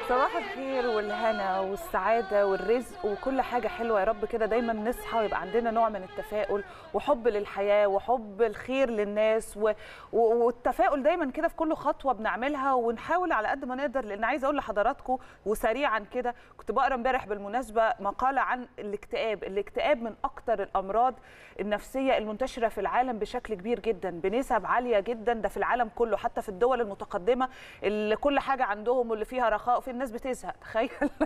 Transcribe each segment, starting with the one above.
صباح الخير والهنا والسعادة والرزق وكل حاجة حلوة يا رب كده دايما نصحى ويبقى عندنا نوع من التفاؤل وحب للحياة وحب الخير للناس و... و... والتفاؤل دايما كده في كل خطوة بنعملها ونحاول على قد ما نقدر لأن عايزة أقول لحضراتكم وسريعا كده كنت بقرا امبارح بالمناسبة مقالة عن الاكتئاب الاكتئاب من أكتر الأمراض النفسية المنتشرة في العالم بشكل كبير جدا بنسب عالية جدا ده في العالم كله حتى في الدول المتقدمة اللي كل حاجة عندهم واللي فيها رخاء في الناس بتزهق تخيل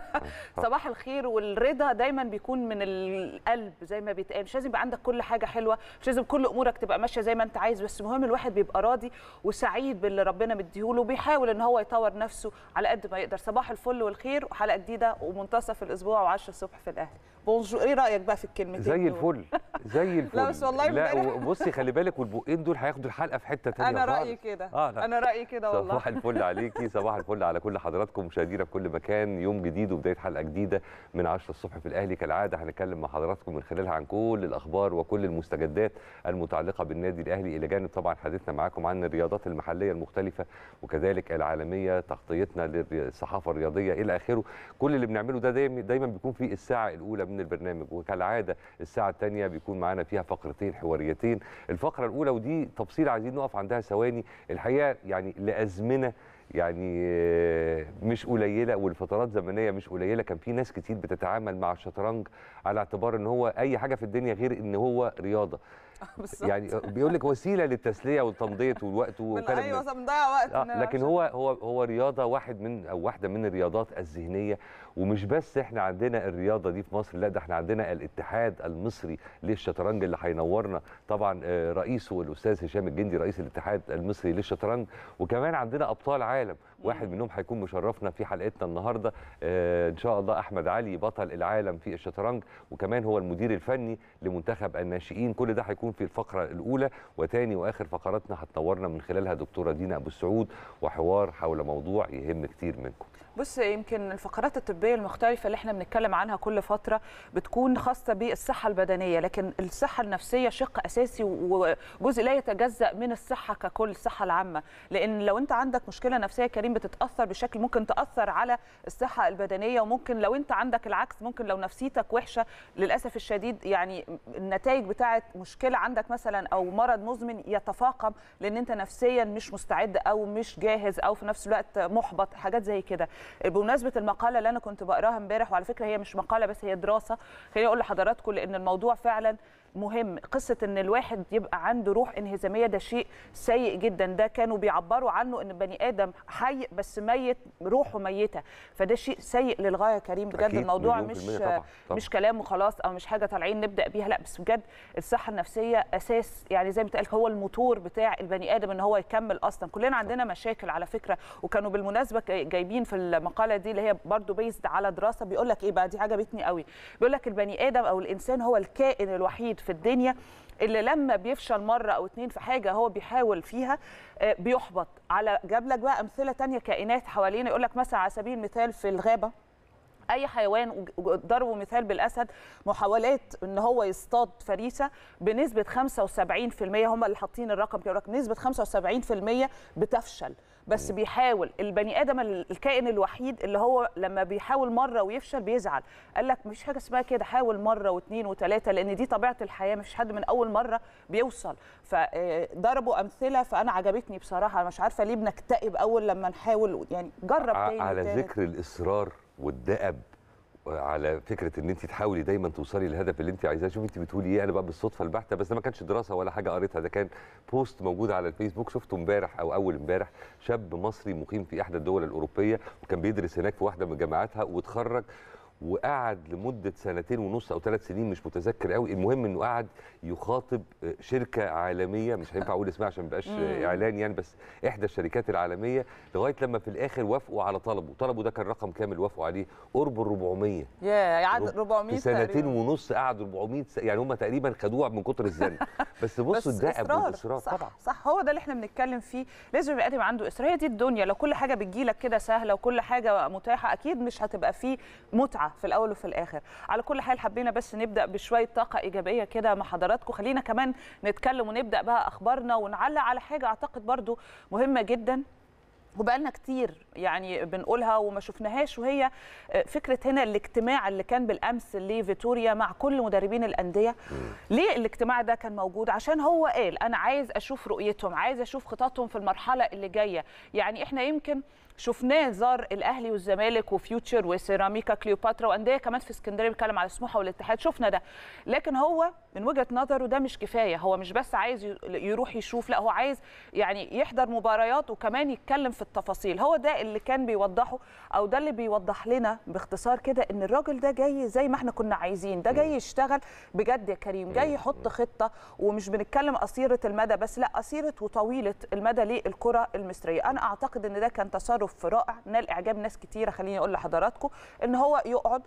صباح الخير والرضا دايما بيكون من القلب زي ما بيتقال مش لازم يبقى عندك كل حاجه حلوه مش لازم كل امورك تبقى ماشيه زي ما انت عايز بس المهم الواحد بيبقى راضي وسعيد باللي ربنا مديهوله وبيحاول ان هو يطور نفسه على قد ما يقدر صباح الفل والخير وحلقه جديده ومنتصف الاسبوع و10 الصبح في الاهلي بونجور ايه رايك بقى في الكلمتين زي دول؟ الفل زي الفل لا بس والله لا امبارح- بصي خلي بالك والبقين دول هياخدوا الحلقه في حته ثانيه انا رايي كده اه لا. انا رايي كده والله صباح الفل عليكي صباح الفل على كل حضراتكم مشاهدينا في كل مكان يوم جديد وبدايه حلقه جديده من 10 الصبح في الاهلي كالعاده هنتكلم مع حضراتكم من خلالها عن كل الاخبار وكل المستجدات المتعلقه بالنادي الاهلي الى جانب طبعا حديثنا معاكم عن الرياضات المحليه المختلفه وكذلك العالميه تغطيتنا للصحافه الرياضيه الى اخره كل اللي بنعمله ده دايما دايما بيكون في الساعه الاولى من البرنامج وكالعاده الساعه الثانيه بيكون معانا فيها فقرتين حواريتين الفقره الاولى ودي تفصيل عايزين نقف عندها ثواني الحقيقه يعني لازمنه يعني آه، مش قليله والفترات زمنيه مش قليله كان في ناس كتير بتتعامل مع الشطرنج على اعتبار ان هو اي حاجه في الدنيا غير ان هو رياضه بالظبط. يعني بيقول لك وسيله للتسليه والتمضيه والوقت من- وكلام ايوه من- صح، بنضيع وقت آه إننا لكن عشان- هو هو هو رياضه واحد من او واحده من الرياضات الذهنيه ومش بس احنا عندنا الرياضه دي في مصر لا ده احنا عندنا الاتحاد المصري للشطرنج اللي هينورنا طبعا آه، رئيسه الاستاذ هشام الجندي رئيس الاتحاد المصري للشطرنج وكمان عندنا ابطال عالم واحد منهم هيكون مشرفنا في حلقتنا النهارده آه، ان شاء الله احمد علي بطل العالم في الشطرنج وكمان هو المدير الفني لمنتخب الناشئين كل ده هيكون في الفقره الاولى وتاني واخر فقراتنا هتنورنا من خلالها دكتوره دينا ابو السعود وحوار حول موضوع يهم كتير منكم بص يمكن الفقرات الطبيه المختلفه اللي احنا بنتكلم عنها كل فتره بتكون خاصه بالصحه البدنيه لكن الصحه النفسيه شق اساسي وجزء لا يتجزا من الصحه ككل الصحه العامه لان لو انت عندك مشكله نفسيه يا كريم بتتاثر بشكل ممكن تاثر على الصحه البدنيه وممكن لو انت عندك العكس ممكن لو نفسيتك وحشه للاسف الشديد يعني النتائج بتاعه مشكله عندك مثلا او مرض مزمن يتفاقم لان انت نفسيا مش مستعد او مش جاهز او في نفس الوقت محبط حاجات زي كده بمناسبه المقاله اللي انا كنت بقراها امبارح وعلى فكره هي مش مقاله بس هي دراسه خليني اقول لحضراتكم لان الموضوع فعلا مهم قصه ان الواحد يبقى عنده روح انهزاميه ده شيء سيء جدا ده كانوا بيعبروا عنه ان بني ادم حي بس ميت روحه ميته فده شيء سيء للغايه يا كريم بجد أكيد، الموضوع مليون في مش المية طبعاً، طبعاً. مش كلام وخلاص او مش حاجه طالعين نبدا بيها لا بس بجد الصحه النفسيه اساس يعني زي ما بتقال هو الموتور بتاع البني ادم ان هو يكمل اصلا كلنا عندنا مشاكل على فكره وكانوا بالمناسبه جاي- جايبين في المقاله دي اللي هي برضو بيزد على دراسه بيقول لك ايه بقى دي عجبتني قوي بيقول لك البني ادم او الانسان هو الكائن الوحيد في الدنيا اللي لما بيفشل مره او اتنين في حاجه هو بيحاول فيها آه، بيحبط على جاب لك بقى امثله تانية كائنات حوالينا يقول لك مثلا على سبيل المثال في الغابه اي حيوان وج- ضربوا مثال بالاسد محاولات ان هو يصطاد فريسه بنسبه 75% هم اللي حاطين الرقم كده يقول لك نسبه 75% بتفشل بس بيحاول البني ادم ال- الكائن الوحيد اللي هو لما بيحاول مره ويفشل بيزعل قال لك مش حاجه اسمها كده حاول مره واثنين وثلاثه لان دي طبيعه الحياه مفيش حد من اول مره بيوصل فضربوا امثله فانا عجبتني بصراحه انا مش عارفه ليه بنكتئب اول لما نحاول يعني جرب ع- تاني على وتالت. ذكر الاصرار والدأب على فكره ان انت تحاولي دايما توصلي للهدف اللي انت عايزاه شوفي انت بتقولي ايه انا بقى بالصدفه البحته بس ده ما كانش دراسه ولا حاجه قريتها ده كان بوست موجود على الفيسبوك شفته امبارح او اول امبارح شاب مصري مقيم في احدى الدول الاوروبيه وكان بيدرس هناك في واحده من جامعاتها واتخرج وقعد لمده سنتين ونص او ثلاث سنين مش متذكر قوي المهم انه قعد يخاطب شركه عالميه مش هينفع اقول اسمها عشان ما يبقاش اعلان يعني بس احدى الشركات العالميه لغايه لما في الاخر وافقوا على طلبه طلبه ده كان رقم كامل وافقوا عليه قرب ال 400 يا يعد رب- 400 في سنتين تقريباً. ونص قعدوا 400 س... يعني هم تقريبا خدوها من كتر الزن بس بصوا بس الدأب إصرار. والاصرار صح طبعا صح هو ده اللي احنا بنتكلم فيه لازم يبقى ادم عنده اصرار هي دي الدنيا لو كل حاجه بتجيلك كده سهله وكل حاجه متاحه اكيد مش هتبقى فيه متعه في الاول وفي الاخر على كل حال حبينا بس نبدا بشويه طاقه ايجابيه كده مع حضراتكم خلينا كمان نتكلم ونبدا بقى اخبارنا ونعلق على حاجه اعتقد برضو مهمه جدا وبقالنا كتير يعني بنقولها وما شفناهاش وهي فكره هنا الاجتماع اللي كان بالامس لفيتوريا مع كل مدربين الانديه ليه الاجتماع ده كان موجود عشان هو قال انا عايز اشوف رؤيتهم عايز اشوف خططهم في المرحله اللي جايه يعني احنا يمكن شفناه زار الاهلي والزمالك وفيوتشر وسيراميكا كليوباترا وانديه كمان في اسكندريه بيتكلم على سموحه والاتحاد شفنا ده لكن هو من وجهه نظره ده مش كفايه هو مش بس عايز يروح يشوف لا هو عايز يعني يحضر مباريات وكمان يتكلم في التفاصيل هو ده اللي كان بيوضحه او ده اللي بيوضح لنا باختصار كده ان الراجل ده جاي زي ما احنا كنا عايزين ده جاي يشتغل بجد يا كريم جاي يحط خطه ومش بنتكلم قصيره المدى بس لا قصيره وطويله المدى للكره المصريه انا اعتقد ان ده كان تصرف رائع نال اعجاب ناس كتيره خليني اقول لحضراتكم ان هو يقعد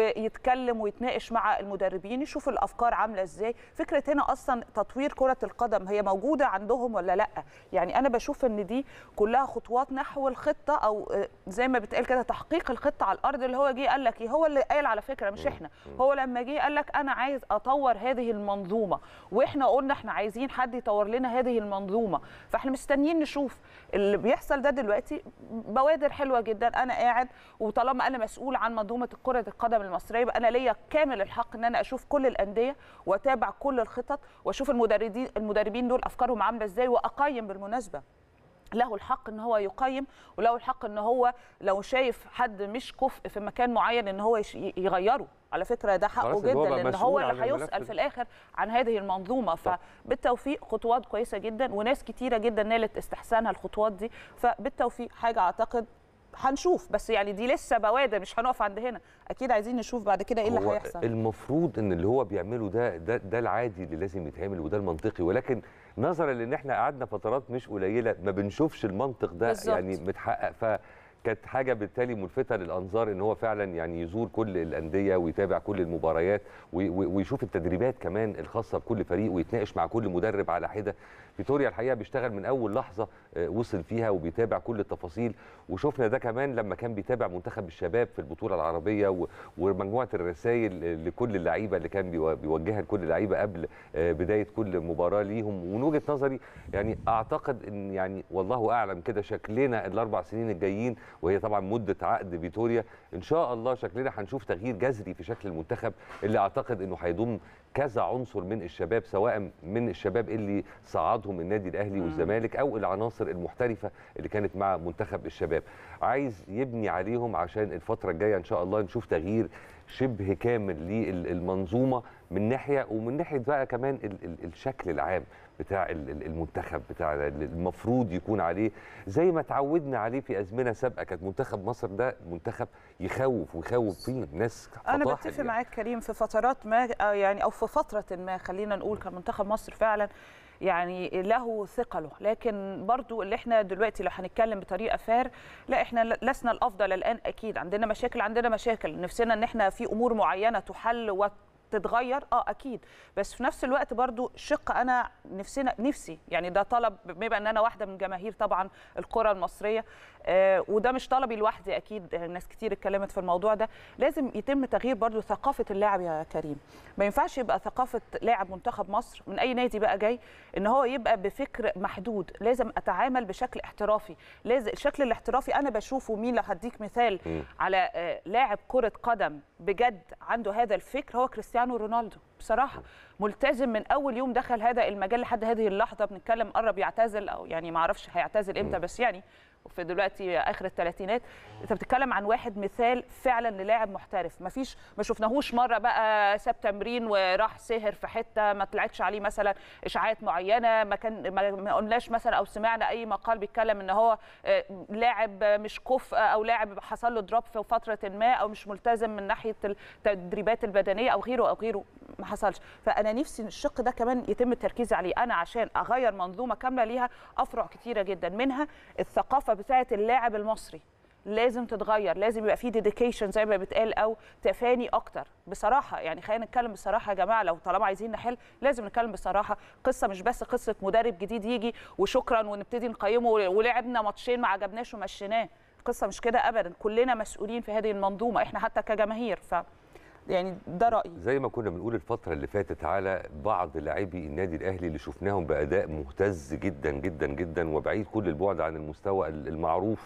ويتكلم ويتناقش مع المدربين يشوف الافكار عامله ازاي فكره هنا اصلا تطوير كره القدم هي موجوده عندهم ولا لا يعني انا بشوف ان دي كلها خطوات نحو الخطه او زي ما بتقال كده تحقيق الخطه على الارض اللي هو جه قال لك ايه هو اللي قال على فكره مش احنا هو لما جه قال لك انا عايز اطور هذه المنظومه واحنا قلنا احنا عايزين حد يطور لنا هذه المنظومه فاحنا مستنيين نشوف اللي بيحصل ده دلوقتي بوادر حلوه جدا انا قاعد وطالما انا مسؤول عن منظومه كره القدم المصريه يبقى انا ليا كامل الحق ان انا اشوف كل الانديه واتابع كل الخطط واشوف المدربين المدربين دول افكارهم عامله ازاي واقيم بالمناسبه له الحق ان هو يقيم وله الحق ان هو لو شايف حد مش كفء في مكان معين ان هو يغيره على فكره ده حقه جدا لان هو اللي هيسال في الاخر عن هذه المنظومه فبالتوفيق خطوات كويسه جدا وناس كتيره جدا نالت استحسانها الخطوات دي فبالتوفيق حاجه اعتقد هنشوف بس يعني دي لسه بوادر مش هنقف عند هنا اكيد عايزين نشوف بعد كده ايه اللي هيحصل المفروض ان اللي هو بيعمله ده ده ده العادي اللي لازم يتعمل وده المنطقي ولكن نظرا لان احنا قعدنا فترات مش قليله ما بنشوفش المنطق ده بالزبط. يعني متحقق ف كانت حاجه بالتالي ملفته للانظار ان هو فعلا يعني يزور كل الانديه ويتابع كل المباريات ويشوف التدريبات كمان الخاصه بكل فريق ويتناقش مع كل مدرب على حده فيتوريا الحقيقه بيشتغل من اول لحظه وصل فيها وبيتابع كل التفاصيل وشفنا ده كمان لما كان بيتابع منتخب الشباب في البطوله العربيه ومجموعه الرسائل لكل اللعيبه اللي كان بيوجهها لكل اللعيبه قبل بدايه كل مباراه ليهم ومن وجهه نظري يعني اعتقد ان يعني والله اعلم كده شكلنا الاربع سنين الجايين وهي طبعا مده عقد فيتوريا ان شاء الله شكلنا هنشوف تغيير جذري في شكل المنتخب اللي اعتقد انه هيضم كذا عنصر من الشباب سواء من الشباب اللي صعدهم النادي الاهلي والزمالك او العناصر المحترفه اللي كانت مع منتخب الشباب عايز يبني عليهم عشان الفتره الجايه ان شاء الله نشوف تغيير شبه كامل للمنظومه من ناحيه ومن ناحيه بقى كمان ال ال الشكل العام بتاع المنتخب بتاع المفروض يكون عليه زي ما تعودنا عليه في ازمنه سابقه كانت منتخب مصر ده منتخب يخوف ويخوف فيه ناس انا بتفق يعني. معاك كريم في فترات ما يعني او في فتره ما خلينا نقول كان منتخب مصر فعلا يعني له ثقله لكن برضو اللي احنا دلوقتي لو هنتكلم بطريقه فار لا احنا لسنا الافضل الان اكيد عندنا مشاكل عندنا مشاكل نفسنا ان احنا في امور معينه تحل وت تتغير اه اكيد بس في نفس الوقت برضو شق انا نفسنا نفسي يعني ده طلب بما ان انا واحده من جماهير طبعا الكره المصريه آه وده مش طلبي لوحدي اكيد ناس كتير اتكلمت في الموضوع ده لازم يتم تغيير برضو ثقافه اللاعب يا كريم ما ينفعش يبقى ثقافه لاعب منتخب مصر من اي نادي بقى جاي ان هو يبقى بفكر محدود لازم اتعامل بشكل احترافي لازم الشكل الاحترافي انا بشوفه مين لو هديك مثال م. على آه لاعب كره قدم بجد عنده هذا الفكر هو كريستيانو رونالدو بصراحه ملتزم من اول يوم دخل هذا المجال لحد هذه اللحظه بنتكلم قرب يعتزل او يعني ما اعرفش هيعتزل امتى بس يعني في دلوقتي اخر الثلاثينات انت بتتكلم عن واحد مثال فعلا للاعب محترف ما فيش ما شفناهوش مره بقى ساب تمرين وراح سهر في حته ما طلعتش عليه مثلا اشاعات معينه ما كان ما قلناش مثلا او سمعنا اي مقال بيتكلم ان هو لاعب مش كفء او لاعب حصل له دروب في فتره ما او مش ملتزم من ناحيه التدريبات البدنيه او غيره او غيره ما حصلش فانا نفسي الشق ده كمان يتم التركيز عليه انا عشان اغير منظومه كامله ليها افرع كتيره جدا منها الثقافه بتاعه اللاعب المصري لازم تتغير لازم يبقى في ديديكيشن زي ما بيتقال او تفاني اكتر بصراحه يعني خلينا نتكلم بصراحه يا جماعه لو طالما عايزين نحل لازم نتكلم بصراحه قصه مش بس قصه مدرب جديد يجي وشكرا ونبتدي نقيمه ولعبنا ماتشين ما عجبناش ومشيناه القصه مش كده ابدا كلنا مسؤولين في هذه المنظومه احنا حتى كجماهير ف يعني ده رايي زي ما كنا بنقول الفتره اللي فاتت على بعض لاعبي النادي الاهلي اللي شفناهم باداء مهتز جدا جدا جدا وبعيد كل البعد عن المستوى المعروف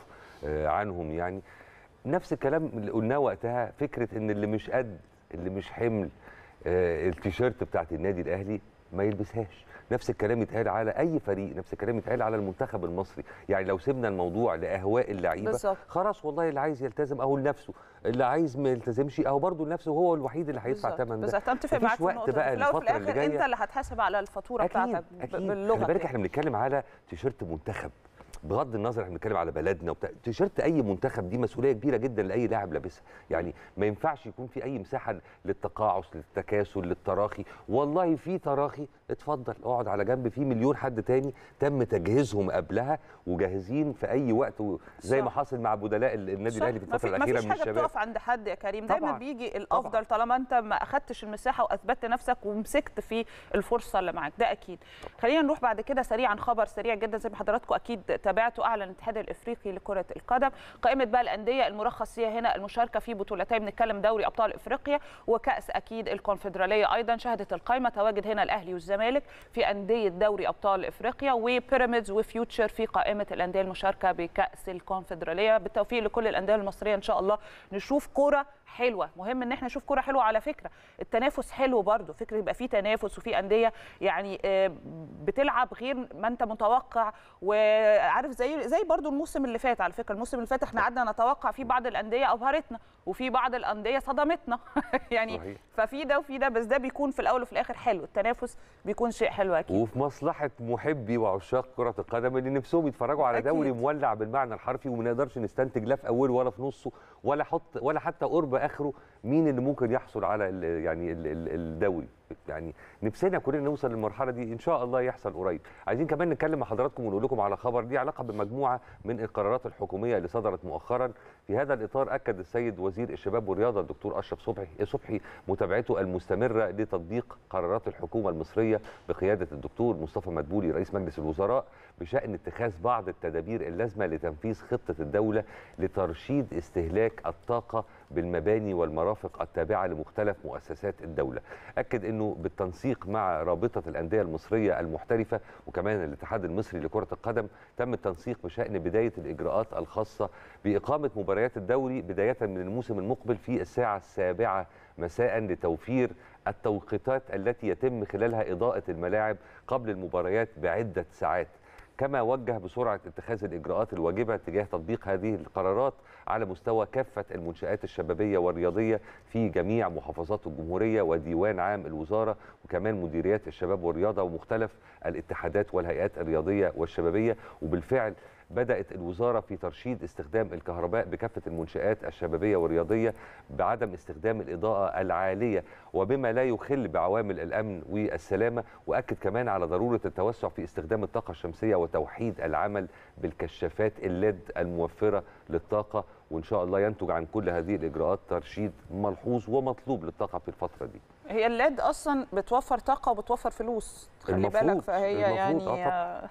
آه، عنهم يعني نفس الكلام اللي قلناه وقتها فكره ان اللي مش قد اللي مش حمل آه، التيشيرت بتاعت النادي الاهلي ما يلبسهاش نفس الكلام يتقال على اي فريق نفس الكلام يتقال على المنتخب المصري يعني لو سيبنا الموضوع لاهواء اللعيبه بالظبط. خلاص والله اللي عايز يلتزم اهو لنفسه اللي عايز ما يلتزمش اهو برضه لنفسه هو الوحيد اللي هيدفع بالظبط. ثمن ده بالظبط انا متفق مفيش معاك في وقت النقطه بقى دي. في الأول وفي الفترة اللي الاخر انت جاية. اللي هتحاسب على الفاتوره اكيد بتاعتك ب- اكيد باللغه خلي بالك كده. احنا بنتكلم على تيشيرت منتخب بغض النظر احنا بنتكلم على بلدنا وبتاع تيشيرت اي منتخب دي مسؤوليه كبيره جدا لاي لاعب لابسها يعني ما ينفعش يكون في اي مساحه للتقاعس للتكاسل للتراخي والله في تراخي اتفضل اقعد على جنب في مليون حد تاني تم تجهيزهم قبلها وجاهزين في اي وقت و- زي صح. ما حصل مع بدلاء النادي صح. الاهلي في ما الفتره في- الاخيره ما فيش من حاجه الشباب بتقف عند حد يا كريم دايما طبعاً. بيجي الافضل طالما انت ما اخدتش المساحه واثبتت نفسك ومسكت في الفرصه اللي معاك ده اكيد خلينا نروح بعد كده سريعا خبر سريع جدا زي ما حضراتكم اكيد تابعتوا اعلن الاتحاد الافريقي لكره القدم قائمه بقى الانديه المرخص فيها هنا المشاركه في بطولتين بنتكلم دوري ابطال افريقيا وكاس اكيد الكونفدراليه ايضا شهدت القائمه تواجد هنا الاهلي والزمالك في انديه دوري ابطال افريقيا وبيراميدز وفيوتشر في قائمه الانديه المشاركه بكاس الكونفدراليه بالتوفيق لكل الانديه المصريه ان شاء الله نشوف كوره حلوه مهم ان احنا نشوف كوره حلوه على فكره التنافس حلو برضو فكره يبقى في تنافس وفي انديه يعني آه، بتلعب غير ما انت متوقع وعارف زي زي برضو الموسم اللي فات على فكره الموسم اللي فات احنا قعدنا نتوقع في بعض الانديه ابهرتنا وفي بعض الانديه صدمتنا يعني صحيح. ففي ده وفي ده بس ده بيكون في الاول وفي الاخر حلو التنافس بيكون شيء حلو اكيد وفي مصلحه محبي وعشاق كره القدم اللي نفسهم يتفرجوا على أكيد. دوري مولع بالمعنى الحرفي وما نقدرش نستنتج لا في اوله ولا في نصه ولا حط ولا حتى قرب اخره مين اللي ممكن يحصل على ال يعني ال ال الدوري يعني نفسنا كلنا نوصل للمرحله دي ان شاء الله يحصل قريب عايزين كمان نتكلم مع حضراتكم ونقول لكم على خبر ليه علاقه بمجموعه من القرارات الحكوميه اللي صدرت مؤخرا في هذا الاطار اكد السيد وزير الشباب والرياضه الدكتور اشرف صبحي صبحي متابعته المستمره لتطبيق قرارات الحكومه المصريه بقياده الدكتور مصطفى مدبولي رئيس مجلس الوزراء بشان اتخاذ بعض التدابير اللازمه لتنفيذ خطه الدوله لترشيد استهلاك الطاقه بالمباني والمرافق التابعه لمختلف مؤسسات الدوله اكد انه بالتنسيق مع رابطه الانديه المصريه المحترفه وكمان الاتحاد المصري لكره القدم تم التنسيق بشان بدايه الاجراءات الخاصه باقامه مباريات الدوري بدايه من الموسم المقبل في الساعه السابعه مساء لتوفير التوقيتات التي يتم خلالها اضاءه الملاعب قبل المباريات بعده ساعات كما وجه بسرعه اتخاذ الاجراءات الواجبه تجاه تطبيق هذه القرارات على مستوى كافه المنشات الشبابيه والرياضيه في جميع محافظات الجمهوريه وديوان عام الوزاره وكمان مديريات الشباب والرياضه ومختلف الاتحادات والهيئات الرياضيه والشبابيه وبالفعل بدات الوزاره في ترشيد استخدام الكهرباء بكافه المنشات الشبابيه والرياضيه بعدم استخدام الاضاءه العاليه وبما لا يخل بعوامل الامن والسلامه واكد كمان على ضروره التوسع في استخدام الطاقه الشمسيه وتوحيد العمل بالكشافات الليد الموفره للطاقه وان شاء الله ينتج عن كل هذه الاجراءات ترشيد ملحوظ ومطلوب للطاقه في الفتره دي هي الليد اصلا بتوفر طاقه وبتوفر فلوس خلي بالك المفروض- فهي المفروض، يعني آه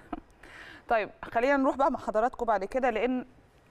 طيب خلينا نروح بقى مع حضراتكم بعد كده لان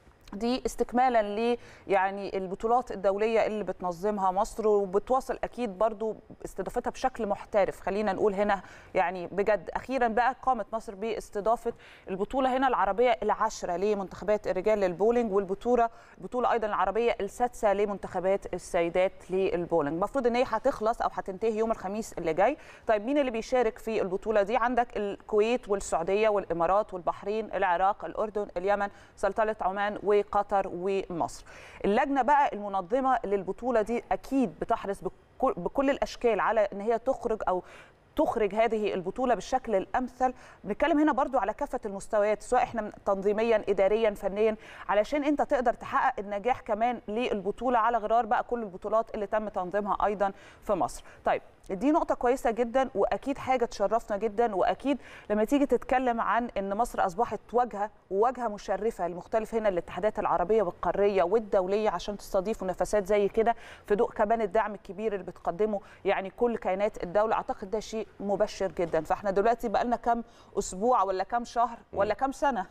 دي استكمالا ل يعني البطولات الدوليه اللي بتنظمها مصر وبتواصل اكيد برضو استضافتها بشكل محترف خلينا نقول هنا يعني بجد اخيرا بقى قامت مصر باستضافه البطوله هنا العربيه العاشره لمنتخبات الرجال للبولينج والبطوله البطوله ايضا العربيه السادسه لمنتخبات السيدات للبولينج المفروض ان هي هتخلص او هتنتهي يوم الخميس اللي جاي طيب مين اللي بيشارك في البطوله دي عندك الكويت والسعوديه والامارات والبحرين العراق الاردن اليمن سلطنه عمان وقطر ومصر اللجنه بقى المنظمه للبطوله دي اكيد بتحرص بكل, بكل الاشكال على ان هي تخرج او تخرج هذه البطوله بالشكل الامثل بنتكلم هنا برضو على كافه المستويات سواء احنا تنظيميا اداريا فنيا علشان انت تقدر تحقق النجاح كمان للبطوله على غرار بقى كل البطولات اللي تم تنظيمها ايضا في مصر طيب دي نقطة كويسة جدا وأكيد حاجة تشرفنا جدا وأكيد لما تيجي تتكلم عن أن مصر أصبحت واجهة وواجهة مشرفة لمختلف هنا الاتحادات العربية والقارية والدولية عشان تستضيف منافسات زي كده في ضوء كمان الدعم الكبير اللي بتقدمه يعني كل كيانات الدولة أعتقد ده شيء مبشر جدا فاحنا دلوقتي بقى لنا كام أسبوع ولا كام شهر ولا كام سنة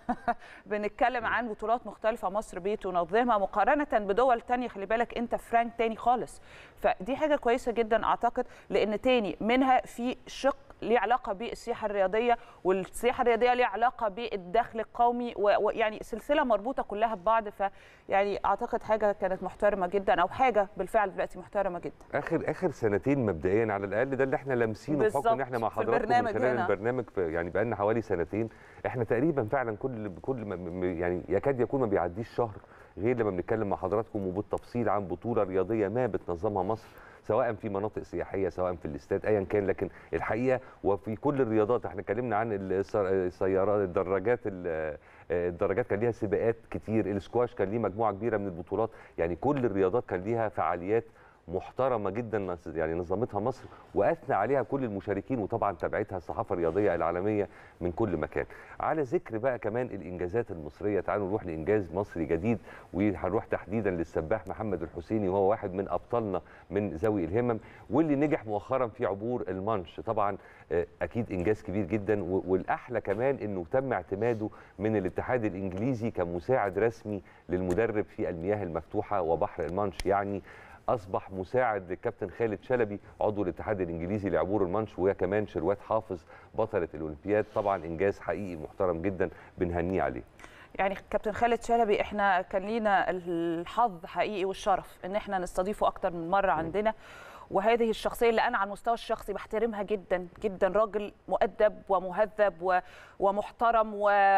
بنتكلم عن بطولات مختلفة مصر بتنظمها مقارنة بدول تانية خلي بالك أنت فرانك تاني خالص فدي حاجة كويسة جدا أعتقد لأن تاني منها في شق ليه علاقه بالسياحه الرياضيه والسياحه الرياضيه ليها علاقه بالدخل القومي ويعني سلسله مربوطه كلها ببعض فيعني اعتقد حاجه كانت محترمه جدا او حاجه بالفعل دلوقتي محترمه جدا اخر اخر سنتين مبدئيا على الاقل ده اللي احنا لامسينه بحكم ان احنا مع حضراتكم من خلال هنا. البرنامج يعني بقى لنا حوالي سنتين احنا تقريبا فعلا كل كل يعني يكاد يكون ما بيعديش شهر غير لما بنتكلم مع حضراتكم وبالتفصيل عن بطوله رياضيه ما بتنظمها مصر سواء في مناطق سياحيه سواء في الاستاد ايا كان لكن الحقيقه وفي كل الرياضات احنا اتكلمنا عن السيارات الدراجات الدراجات كان ليها سباقات كتير السكواش كان ليه مجموعه كبيره من البطولات يعني كل الرياضات كان ليها فعاليات محترمه جدا يعني نظمتها مصر واثنى عليها كل المشاركين وطبعا تبعتها الصحافه الرياضيه العالميه من كل مكان. على ذكر بقى كمان الانجازات المصريه تعالوا نروح لانجاز مصري جديد وهنروح تحديدا للسباح محمد الحسيني وهو واحد من ابطالنا من ذوي الهمم واللي نجح مؤخرا في عبور المانش طبعا اكيد انجاز كبير جدا والاحلى كمان انه تم اعتماده من الاتحاد الانجليزي كمساعد رسمي للمدرب في المياه المفتوحه وبحر المانش يعني اصبح مساعد للكابتن خالد شلبي عضو الاتحاد الانجليزي لعبور المانش وهي كمان شروات حافظ بطله الاولمبياد طبعا انجاز حقيقي محترم جدا بنهنيه عليه يعني كابتن خالد شلبي احنا كان لينا الحظ حقيقي والشرف ان احنا نستضيفه اكتر من مره عندنا وهذه الشخصيه اللي انا على المستوى الشخصي بحترمها جدا جدا راجل مؤدب ومهذب ومحترم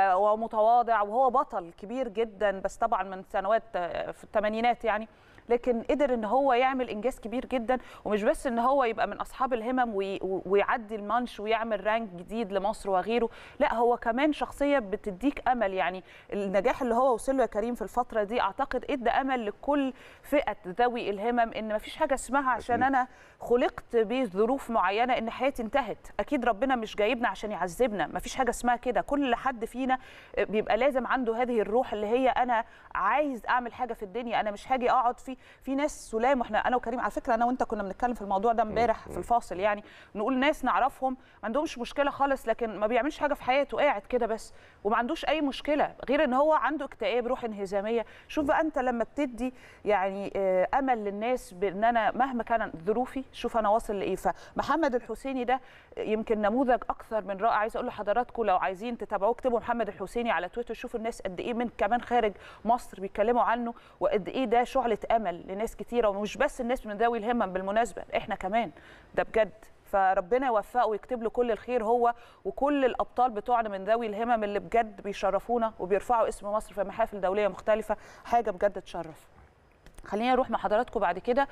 ومتواضع وهو بطل كبير جدا بس طبعا من سنوات في الثمانينات يعني لكن قدر ان هو يعمل انجاز كبير جدا ومش بس ان هو يبقى من اصحاب الهمم ويعدي المانش ويعمل رانك جديد لمصر وغيره لا هو كمان شخصيه بتديك امل يعني النجاح اللي هو وصل له يا كريم في الفتره دي اعتقد ادى امل لكل فئه ذوي الهمم ان مفيش حاجه اسمها عشان انا خلقت بظروف معينه ان حياتي انتهت اكيد ربنا مش جايبنا عشان يعذبنا مفيش حاجه اسمها كده كل حد فينا بيبقى لازم عنده هذه الروح اللي هي انا عايز اعمل حاجه في الدنيا انا مش هاجي اقعد في في ناس سلام واحنا انا وكريم على فكره انا وانت كنا بنتكلم في الموضوع ده امبارح في الفاصل يعني نقول ناس نعرفهم ما عندهمش مشكله خالص لكن ما بيعملش حاجه في حياته قاعد كده بس وما عندوش اي مشكله غير ان هو عنده اكتئاب روح انهزاميه شوف بقى انت لما بتدي يعني امل للناس بان انا مهما كانت ظروفي شوف انا واصل لايه فمحمد الحسيني ده يمكن نموذج اكثر من رائع عايز اقول لحضراتكم لو عايزين تتابعوه اكتبوا محمد الحسيني على تويتر شوفوا الناس قد ايه من كمان خارج مصر بيتكلموا عنه وقد ايه ده شعله امل لناس كتيره ومش بس الناس من ذوي الهمم بالمناسبه احنا كمان ده بجد فربنا يوفقه ويكتب له كل الخير هو وكل الابطال بتوعنا من ذوي الهمم اللي بجد بيشرفونا وبيرفعوا اسم مصر في محافل دوليه مختلفه حاجه بجد تشرف خلينا نروح مع حضراتكم بعد كده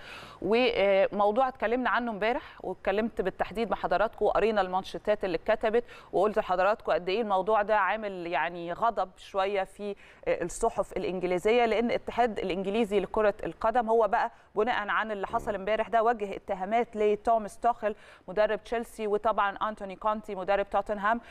وموضوع اتكلمنا عنه امبارح واتكلمت بالتحديد مع حضراتكم وقرينا المانشيتات اللي اتكتبت وقلت لحضراتكم قد ايه الموضوع ده عامل يعني غضب شويه في الصحف الانجليزيه لان الاتحاد الانجليزي لكره القدم هو بقى بناء عن اللي حصل امبارح ده وجه اتهامات لتوماس توخل مدرب تشيلسي وطبعا انتوني كونتي مدرب توتنهام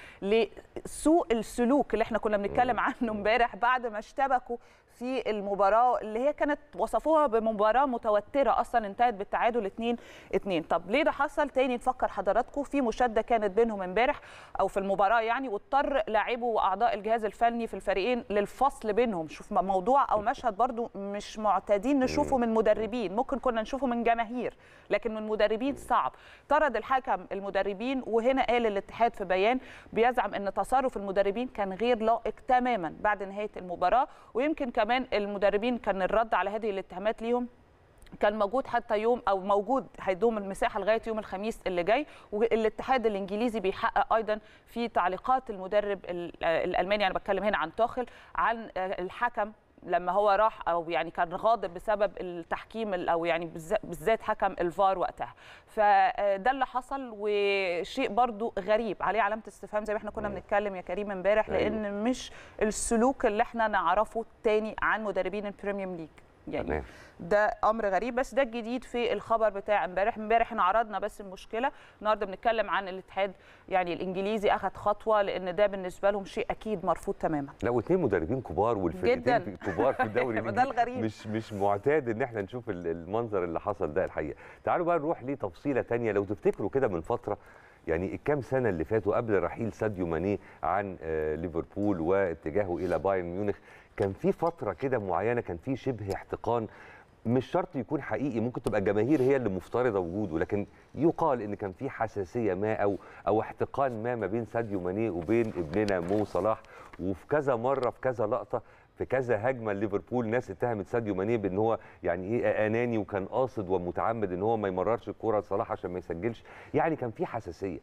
لسوء السلوك اللي احنا كنا بنتكلم عنه امبارح بعد ما اشتبكوا في المباراه اللي هي كانت وصفوها بمباراه متوتره اصلا انتهت بالتعادل 2 2 طب ليه ده حصل تاني نفكر حضراتكم في مشاده كانت بينهم امبارح او في المباراه يعني واضطر لاعبو واعضاء الجهاز الفني في الفريقين للفصل بينهم شوف موضوع او مشهد برضو مش معتادين نشوفه من مدربين ممكن كنا نشوفه من جماهير لكن من مدربين صعب طرد الحكم المدربين وهنا قال الاتحاد في بيان بيزعم ان تصرف المدربين كان غير لائق تماما بعد نهايه المباراه ويمكن كمان كمان المدربين كان الرد على هذه الاتهامات ليهم كان موجود حتى يوم او موجود هيدوم المساحه لغايه يوم الخميس اللي جاي والاتحاد الانجليزي بيحقق ايضا في تعليقات المدرب الالماني انا بتكلم هنا عن توخل عن الحكم لما هو راح او يعني كان غاضب بسبب التحكيم او يعني بالذات حكم الفار وقتها فده اللي حصل وشيء برضو غريب عليه علامه استفهام زي ما احنا كنا بنتكلم يا كريم امبارح لان مش السلوك اللي احنا نعرفه تاني عن مدربين البريميوم ليج يعني ده امر غريب بس ده الجديد في الخبر بتاع امبارح امبارح احنا عرضنا بس المشكله النهارده بنتكلم عن الاتحاد يعني الانجليزي اخذ خطوه لان ده بالنسبه لهم شيء اكيد مرفوض تماما لا واثنين مدربين كبار والفرقتين كبار في الدوري ده الغريب مش مش معتاد ان احنا نشوف المنظر اللي حصل ده الحقيقه تعالوا بقى نروح لتفصيله ثانيه لو تفتكروا كده من فتره يعني الكام سنه اللي فاتوا قبل رحيل ساديو ماني عن ليفربول واتجاهه الى بايرن ميونخ كان في فتره كده معينه كان في شبه احتقان مش شرط يكون حقيقي ممكن تبقى الجماهير هي اللي مفترضه وجوده لكن يقال ان كان في حساسيه ما او او احتقان ما ما بين ساديو ماني وبين ابننا مو صلاح وفي كذا مره في كذا لقطه في كذا هجمه ليفربول ناس اتهمت ساديو ماني بان هو يعني ايه اناني وكان قاصد ومتعمد ان هو ما يمررش الكره لصلاح عشان ما يسجلش يعني كان في حساسيه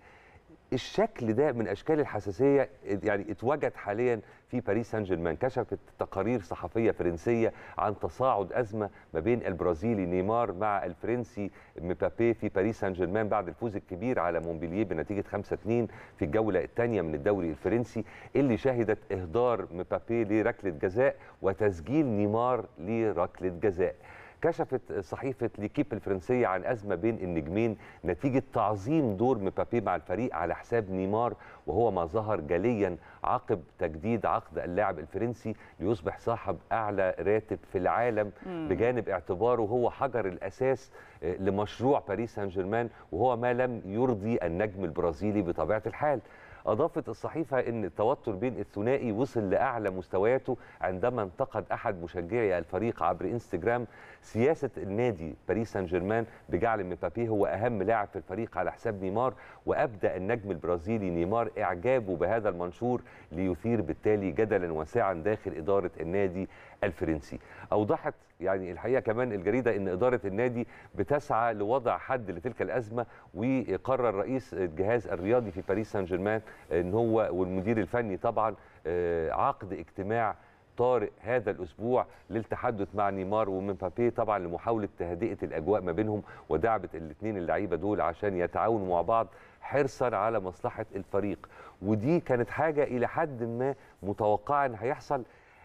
الشكل ده من اشكال الحساسيه يعني اتوجد حاليا في باريس سان جيرمان كشفت تقارير صحفيه فرنسيه عن تصاعد ازمه ما بين البرازيلي نيمار مع الفرنسي مبابي في باريس سان جيرمان بعد الفوز الكبير على مونبلييه بنتيجه 5-2 في الجوله الثانيه من الدوري الفرنسي اللي شهدت اهدار مبابي لركله جزاء وتسجيل نيمار لركله جزاء كشفت صحيفة ليكيب الفرنسية عن أزمة بين النجمين نتيجة تعظيم دور مبابي مع الفريق على حساب نيمار وهو ما ظهر جليا عقب تجديد عقد اللاعب الفرنسي ليصبح صاحب أعلى راتب في العالم بجانب اعتباره هو حجر الأساس لمشروع باريس سان جيرمان وهو ما لم يرضي النجم البرازيلي بطبيعة الحال أضافت الصحيفة أن التوتر بين الثنائي وصل لأعلى مستوياته عندما انتقد أحد مشجعي الفريق عبر إنستجرام سياسة النادي باريس سان جيرمان بجعل مبابي هو أهم لاعب في الفريق على حساب نيمار وأبدأ النجم البرازيلي نيمار إعجابه بهذا المنشور ليثير بالتالي جدلا واسعا داخل إدارة النادي الفرنسي أوضحت يعني الحقيقة كمان الجريدة أن إدارة النادي بتسعى لوضع حد لتلك الأزمة وقرر رئيس الجهاز الرياضي في باريس سان جيرمان أن هو والمدير الفني طبعا عقد اجتماع طارئ هذا الاسبوع للتحدث مع نيمار ومبابي طبعا لمحاوله تهدئه الاجواء ما بينهم ودعبه الاثنين اللعيبه دول عشان يتعاونوا مع بعض حرصا على مصلحه الفريق ودي كانت حاجه الى حد ما متوقعه ان هيحصل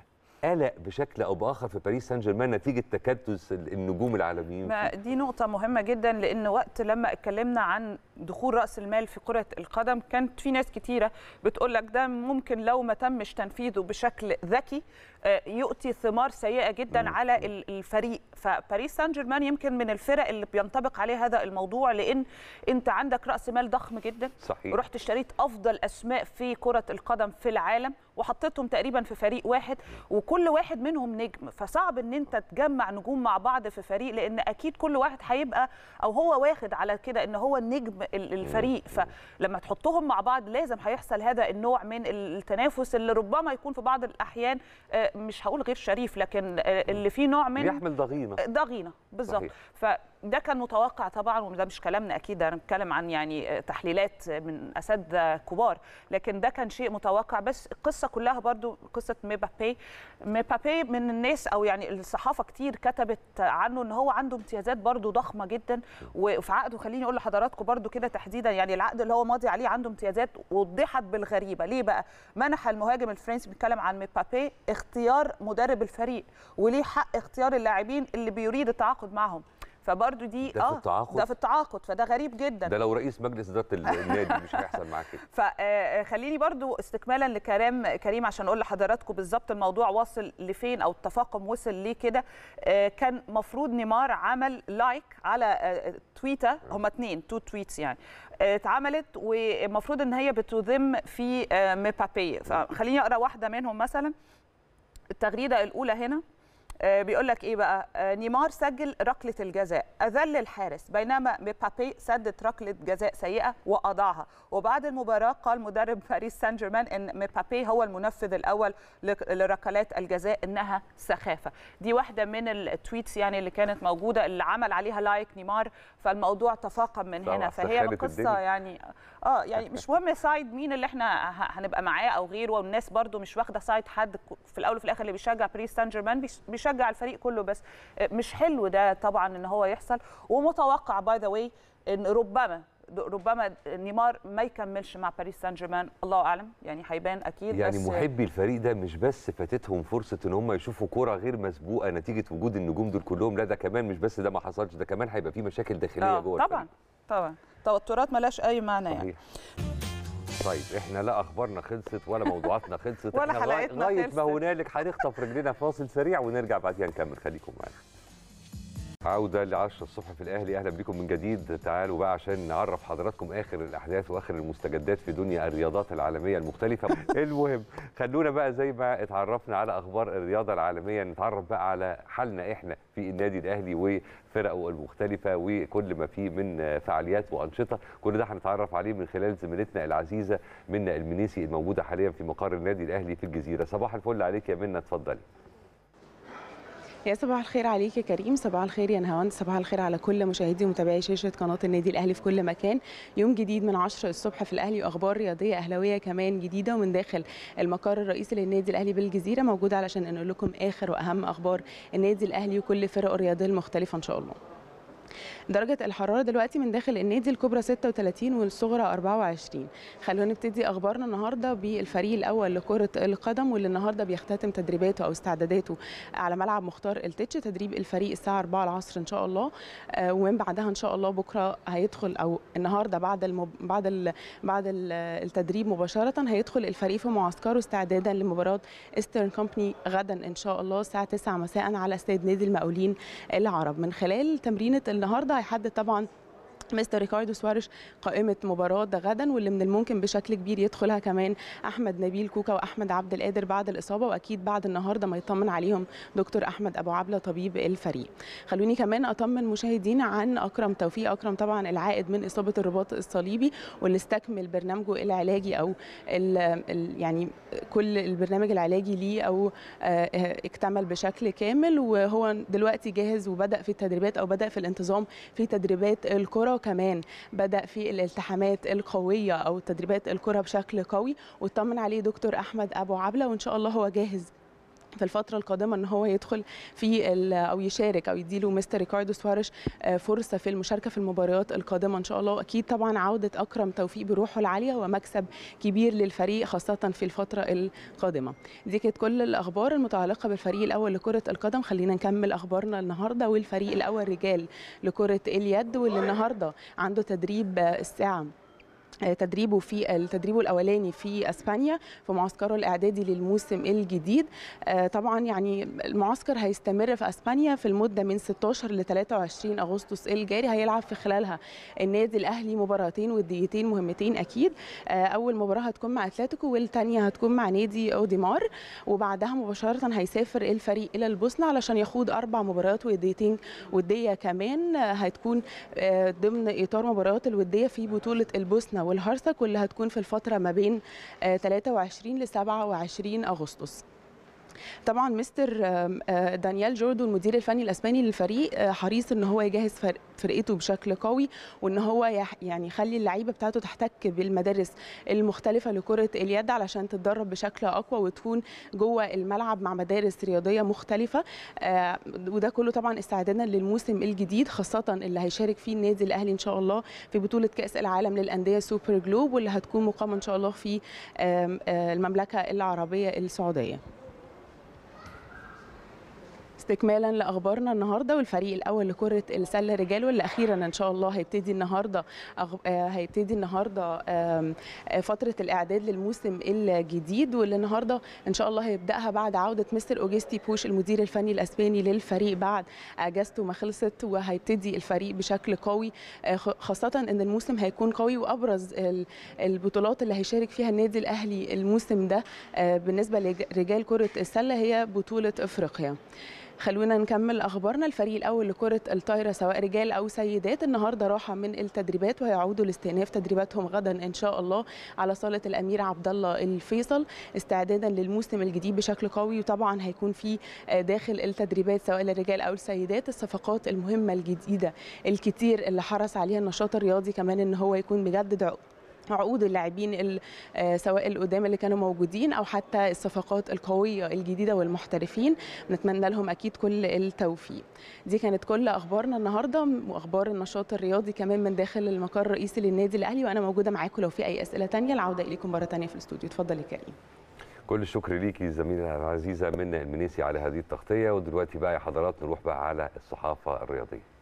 قلق بشكل او باخر في باريس سان جيرمان نتيجه تكدس النجوم العالميين ما دي نقطة مهمة جدا لأن وقت لما اتكلمنا عن دخول رأس المال في كرة القدم كانت في ناس كتيرة بتقول لك ده ممكن لو ما تمش تنفيذه بشكل ذكي يؤتي ثمار سيئة جدا على الفريق فباريس سان جيرمان يمكن من الفرق اللي بينطبق عليها هذا الموضوع لأن أنت عندك رأس مال ضخم جدا صحيح. ورحت اشتريت أفضل أسماء في كرة القدم في العالم وحطيتهم تقريبا في فريق واحد وكل واحد منهم نجم فصعب ان انت تجمع نجوم مع بعض في فريق لان اكيد كل واحد هيبقى او هو واخد على كده ان هو النجم الفريق فلما تحطهم مع بعض لازم هيحصل هذا النوع من التنافس اللي ربما يكون في بعض الاحيان مش هقول غير شريف لكن اللي فيه نوع من يحمل ضغينه ضغينه بالظبط فده كان متوقع طبعا وده مش كلامنا اكيد ده بنتكلم عن يعني تحليلات من اساتذه كبار لكن ده كان شيء متوقع بس القصه كلها برضو قصه مبابي مبابي من الناس او يعني الصحافه كتير كتبت عنه ان هو عنده امتيازات برضو ضخمه جدا وفي عقده خليني اقول لحضراتكم برضو كده تحديدا يعني العقد اللي هو ماضي عليه عنده امتيازات وضحت بالغريبه ليه بقى منح المهاجم الفرنسي بيتكلم عن مبابي اختيار مدرب الفريق وليه حق اختيار اللاعبين اللي بيريد التعاقد معهم فبرضه دي ده اه في التعاقد ده في التعاقد فده غريب جدا ده لو رئيس مجلس اداره النادي مش هيحصل معاه كده فخليني برضو استكمالا لكلام كريم عشان اقول لحضراتكم بالظبط الموضوع واصل لفين او التفاقم وصل ليه كده كان مفروض نيمار عمل لايك على تويتر هما اتنين تو تويتس يعني اتعملت ومفروض ان هي بتذم في مبابي فخليني اقرا واحده منهم مثلا التغريده الاولى هنا بيقول لك ايه بقى نيمار سجل ركله الجزاء اذل الحارس بينما مبابي سدد ركله جزاء سيئه واضاعها وبعد المباراه قال مدرب باريس سان جيرمان ان مبابي هو المنفذ الاول لركلات الجزاء انها سخافه دي واحده من التويتس يعني اللي كانت موجوده اللي عمل عليها لايك نيمار فالموضوع تفاقم من هنا فهي قصه يعني اه يعني مش مهم سايد مين اللي احنا هنبقى معاه او غيره والناس برده مش واخده سايد حد في الاول وفي الاخر اللي بيشجع باريس سان جيرمان بيشجع الفريق كله بس مش حلو ده طبعا ان هو يحصل ومتوقع باي ذا واي ان ربما ربما نيمار ما يكملش مع باريس سان جيرمان الله اعلم يعني هيبان اكيد يعني بس محبي الفريق ده مش بس فاتتهم فرصه ان هم يشوفوا كوره غير مسبوقه نتيجه وجود النجوم دول كلهم لا ده كمان مش بس ده ما حصلش ده كمان هيبقى في مشاكل داخليه آه جوه طبعا طبعا توترات ملهاش اي معنى يعني طيب احنا لا اخبارنا خلصت ولا موضوعاتنا خلصت ولا احنا حلقتنا لغايه خلصت. ما هنالك هنخطف رجلنا فاصل سريع ونرجع بعدين نكمل خليكم معانا عودة ل 10 الصبح في الأهلي أهلا بكم من جديد تعالوا بقى عشان نعرف حضراتكم آخر الأحداث وآخر المستجدات في دنيا الرياضات العالمية المختلفة المهم خلونا بقى زي ما اتعرفنا على أخبار الرياضة العالمية نتعرف بقى على حالنا إحنا في النادي الأهلي وفرقه المختلفة وكل ما فيه من فعاليات وأنشطة كل ده هنتعرف عليه من خلال زميلتنا العزيزة منى المنيسي الموجودة حاليا في مقر النادي الأهلي في الجزيرة صباح الفل عليك يا منى اتفضلي يا صباح الخير عليك يا كريم صباح الخير يا نهاوند صباح الخير على كل مشاهدي ومتابعي شاشه قناه النادي الاهلي في كل مكان يوم جديد من 10 الصبح في الاهلي واخبار رياضيه اهلاويه كمان جديده ومن داخل المقر الرئيسي للنادي الاهلي بالجزيره موجود علشان نقول لكم اخر واهم اخبار النادي الاهلي وكل فرقه الرياضيه المختلفه ان شاء الله درجة الحرارة دلوقتي من داخل النادي الكبرى 36 والصغرى 24 خلونا نبتدي أخبارنا النهاردة بالفريق الأول لكرة القدم واللي النهاردة بيختتم تدريباته أو استعداداته على ملعب مختار التتش تدريب الفريق الساعة 4 العصر إن شاء الله آه ومن بعدها إن شاء الله بكرة هيدخل أو النهاردة بعد المب... بعد ال... بعد ال... التدريب مباشرة هيدخل الفريق في معسكره استعدادا لمباراة ايسترن كومباني غدا إن شاء الله الساعة 9 مساء على استاد نادي المقاولين العرب من خلال تمرينة النهارده هيحدد طبعا مستر ريكاردو سواريش قائمة مباراة غدا واللي من الممكن بشكل كبير يدخلها كمان أحمد نبيل كوكا وأحمد عبد القادر بعد الإصابة وأكيد بعد النهاردة ما يطمن عليهم دكتور أحمد أبو عبلة طبيب الفريق خلوني كمان أطمن مشاهدينا عن أكرم توفيق أكرم طبعا العائد من إصابة الرباط الصليبي واللي استكمل برنامجه العلاجي أو ال ال يعني كل البرنامج العلاجي ليه أو اكتمل بشكل كامل وهو دلوقتي جاهز وبدأ في التدريبات أو بدأ في الانتظام في تدريبات الكرة كمان بدا في الالتحامات القويه او تدريبات الكره بشكل قوي واطمن عليه دكتور احمد ابو عبله وان شاء الله هو جاهز في الفترة القادمة ان هو يدخل في او يشارك او يديله مستر ريكاردو سواريش فرصة في المشاركة في المباريات القادمة ان شاء الله واكيد طبعا عودة اكرم توفيق بروحه العالية ومكسب كبير للفريق خاصة في الفترة القادمة دي كانت كل الاخبار المتعلقة بالفريق الاول لكرة القدم خلينا نكمل اخبارنا النهاردة والفريق الاول رجال لكرة اليد واللي النهاردة عنده تدريب الساعة تدريبه في التدريب الاولاني في اسبانيا في معسكره الاعدادي للموسم الجديد طبعا يعني المعسكر هيستمر في اسبانيا في المده من 16 ل 23 اغسطس الجاري هيلعب في خلالها النادي الاهلي مباراتين وديتين مهمتين اكيد اول مباراه هتكون مع اتلتيكو والثانيه هتكون مع نادي اوديمار وبعدها مباشره هيسافر الفريق الى البوسنه علشان يخوض اربع مباريات وديتين وديه كمان هتكون ضمن اطار مباريات الوديه في بطوله البوسنه والهرسك واللي هتكون في الفتره ما بين 23 ل 27 اغسطس طبعا مستر دانيال جوردو المدير الفني الاسباني للفريق حريص ان هو يجهز فرقته بشكل قوي وان هو يعني يخلي اللعيبه بتاعته تحتك بالمدارس المختلفه لكره اليد علشان تتدرب بشكل اقوى وتكون جوه الملعب مع مدارس رياضيه مختلفه وده كله طبعا استعدادا للموسم الجديد خاصه اللي هيشارك فيه النادي الاهلي ان شاء الله في بطوله كاس العالم للانديه سوبر جلوب واللي هتكون مقامه ان شاء الله في المملكه العربيه السعوديه استكمالا لاخبارنا النهارده والفريق الاول لكره السله رجال واللي اخيرا ان شاء الله هيبتدي النهارده أغ... هيبتدي النهارده فتره الاعداد للموسم الجديد واللي النهارده ان شاء الله هيبداها بعد عوده مستر اوجستي بوش المدير الفني الاسباني للفريق بعد اجازته ما خلصت وهيبتدي الفريق بشكل قوي خاصه ان الموسم هيكون قوي وابرز البطولات اللي هيشارك فيها النادي الاهلي الموسم ده بالنسبه لرجال كره السله هي بطوله افريقيا خلونا نكمل اخبارنا الفريق الاول لكره الطايره سواء رجال او سيدات النهارده راحه من التدريبات وهيعودوا لاستئناف تدريباتهم غدا ان شاء الله على صاله الامير عبد الله الفيصل استعدادا للموسم الجديد بشكل قوي وطبعا هيكون في داخل التدريبات سواء للرجال او السيدات الصفقات المهمه الجديده الكتير اللي حرص عليها النشاط الرياضي كمان ان هو يكون مجدد عقود اللاعبين سواء القدام اللي كانوا موجودين او حتى الصفقات القويه الجديده والمحترفين نتمنى لهم اكيد كل التوفيق دي كانت كل اخبارنا النهارده واخبار النشاط الرياضي كمان من داخل المقر الرئيسي للنادي الاهلي وانا موجوده معاكم لو في اي اسئله ثانيه العوده اليكم مره ثانيه في الاستوديو اتفضل يا كريم كل الشكر ليكي زميلة العزيزة منى المنيسي على هذه التغطية ودلوقتي بقى يا حضرات نروح بقى على الصحافة الرياضية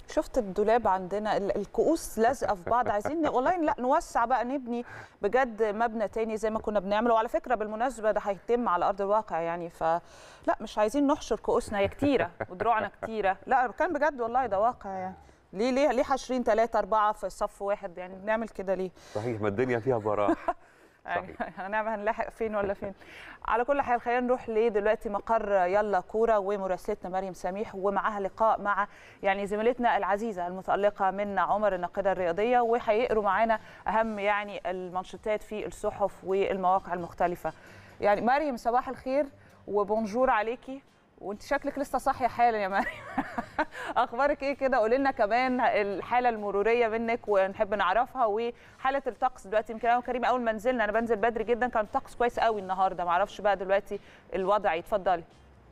شفت الدولاب عندنا ال- الكؤوس لازقه في بعض عايزين ن- والله لا نوسع بقى نبني بجد مبنى تاني زي ما كنا بنعمل وعلى فكره بالمناسبه ده هيتم على ارض الواقع يعني فلا مش عايزين نحشر كؤوسنا هي كتيره ودروعنا كتيره لا كان بجد والله ده واقع يعني ليه ليه ليه حاشرين ثلاثة أربعة في صف واحد يعني بنعمل كده ليه؟ صحيح ما الدنيا فيها براح يعني صحيح. هنعمل هنلاحق فين ولا فين على كل حال خلينا نروح لدلوقتي مقر يلا كوره ومراسلتنا مريم سميح ومعاها لقاء مع يعني زميلتنا العزيزه المتالقه من عمر الناقده الرياضيه وهيقروا معانا اهم يعني المنشطات في الصحف والمواقع المختلفه يعني مريم صباح الخير وبونجور عليكي وانت شكلك لسه صاحيه حالا يا مريم اخبارك ايه كده قولي لنا كمان الحاله المروريه منك ونحب نعرفها وحاله الطقس دلوقتي يمكن انا وكريم اول ما نزلنا انا بنزل بدري جدا كان الطقس كويس قوي النهارده ما اعرفش بقى دلوقتي الوضع اتفضلي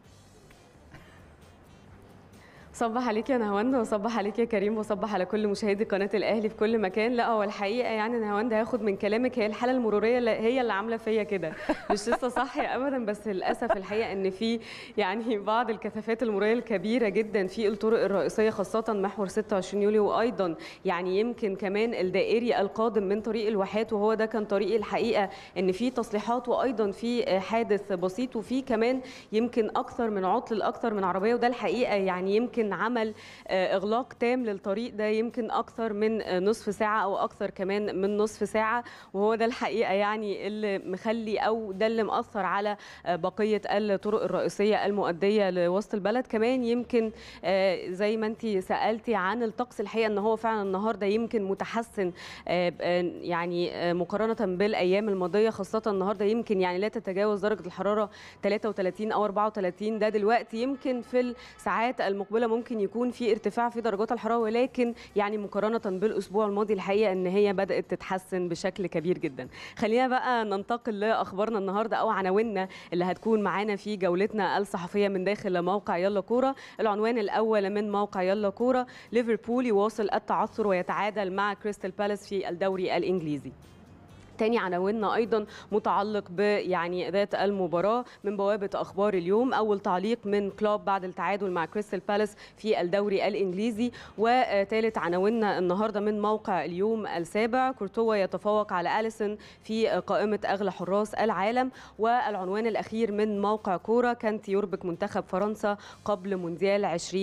صبح عليك يا نهاوند وصبح عليك يا كريم وصبح على كل مشاهدي قناه الاهلي في كل مكان لا هو الحقيقه يعني نهاوند هاخد من كلامك هي الحاله المروريه اللي هي اللي عامله فيا كده مش لسه صاحيه ابدا بس للاسف الحقيقه ان في يعني بعض الكثافات المروريه الكبيره جدا في الطرق الرئيسيه خاصه محور 26 يوليو وايضا يعني يمكن كمان الدائري القادم من طريق الواحات وهو ده كان طريق الحقيقه ان في تصليحات وايضا في حادث بسيط وفي كمان يمكن اكثر من عطل لاكثر من عربيه وده الحقيقه يعني يمكن عمل آه، اغلاق تام للطريق ده يمكن اكثر من آه، نصف ساعه او اكثر كمان من نصف ساعه وهو ده الحقيقه يعني اللي مخلي او ده اللي مأثر على آه، بقيه الطرق الرئيسيه المؤديه لوسط البلد كمان يمكن آه، زي ما انت سالتي عن الطقس الحقيقه ان هو فعلا النهارده يمكن متحسن آه، آه، يعني آه، مقارنه بالايام الماضيه خاصه النهارده يمكن يعني لا تتجاوز درجه الحراره 33 او 34 ده دلوقتي يمكن في الساعات المقبله ممكن يكون في ارتفاع في درجات الحراره ولكن يعني مقارنه بالاسبوع الماضي الحقيقه ان هي بدات تتحسن بشكل كبير جدا خلينا بقى ننتقل لاخبارنا النهارده او عناويننا اللي هتكون معانا في جولتنا الصحفيه من داخل موقع يلا كوره العنوان الاول من موقع يلا كوره ليفربول يواصل التعثر ويتعادل مع كريستال بالاس في الدوري الانجليزي تاني عناويننا ايضا متعلق بيعني ذات المباراه من بوابه اخبار اليوم اول تعليق من كلوب بعد التعادل مع كريستال بالاس في الدوري الانجليزي وثالث عناويننا النهارده من موقع اليوم السابع كورتوا يتفوق على اليسون في قائمه اغلى حراس العالم والعنوان الاخير من موقع كوره كانت يربك منتخب فرنسا قبل مونديال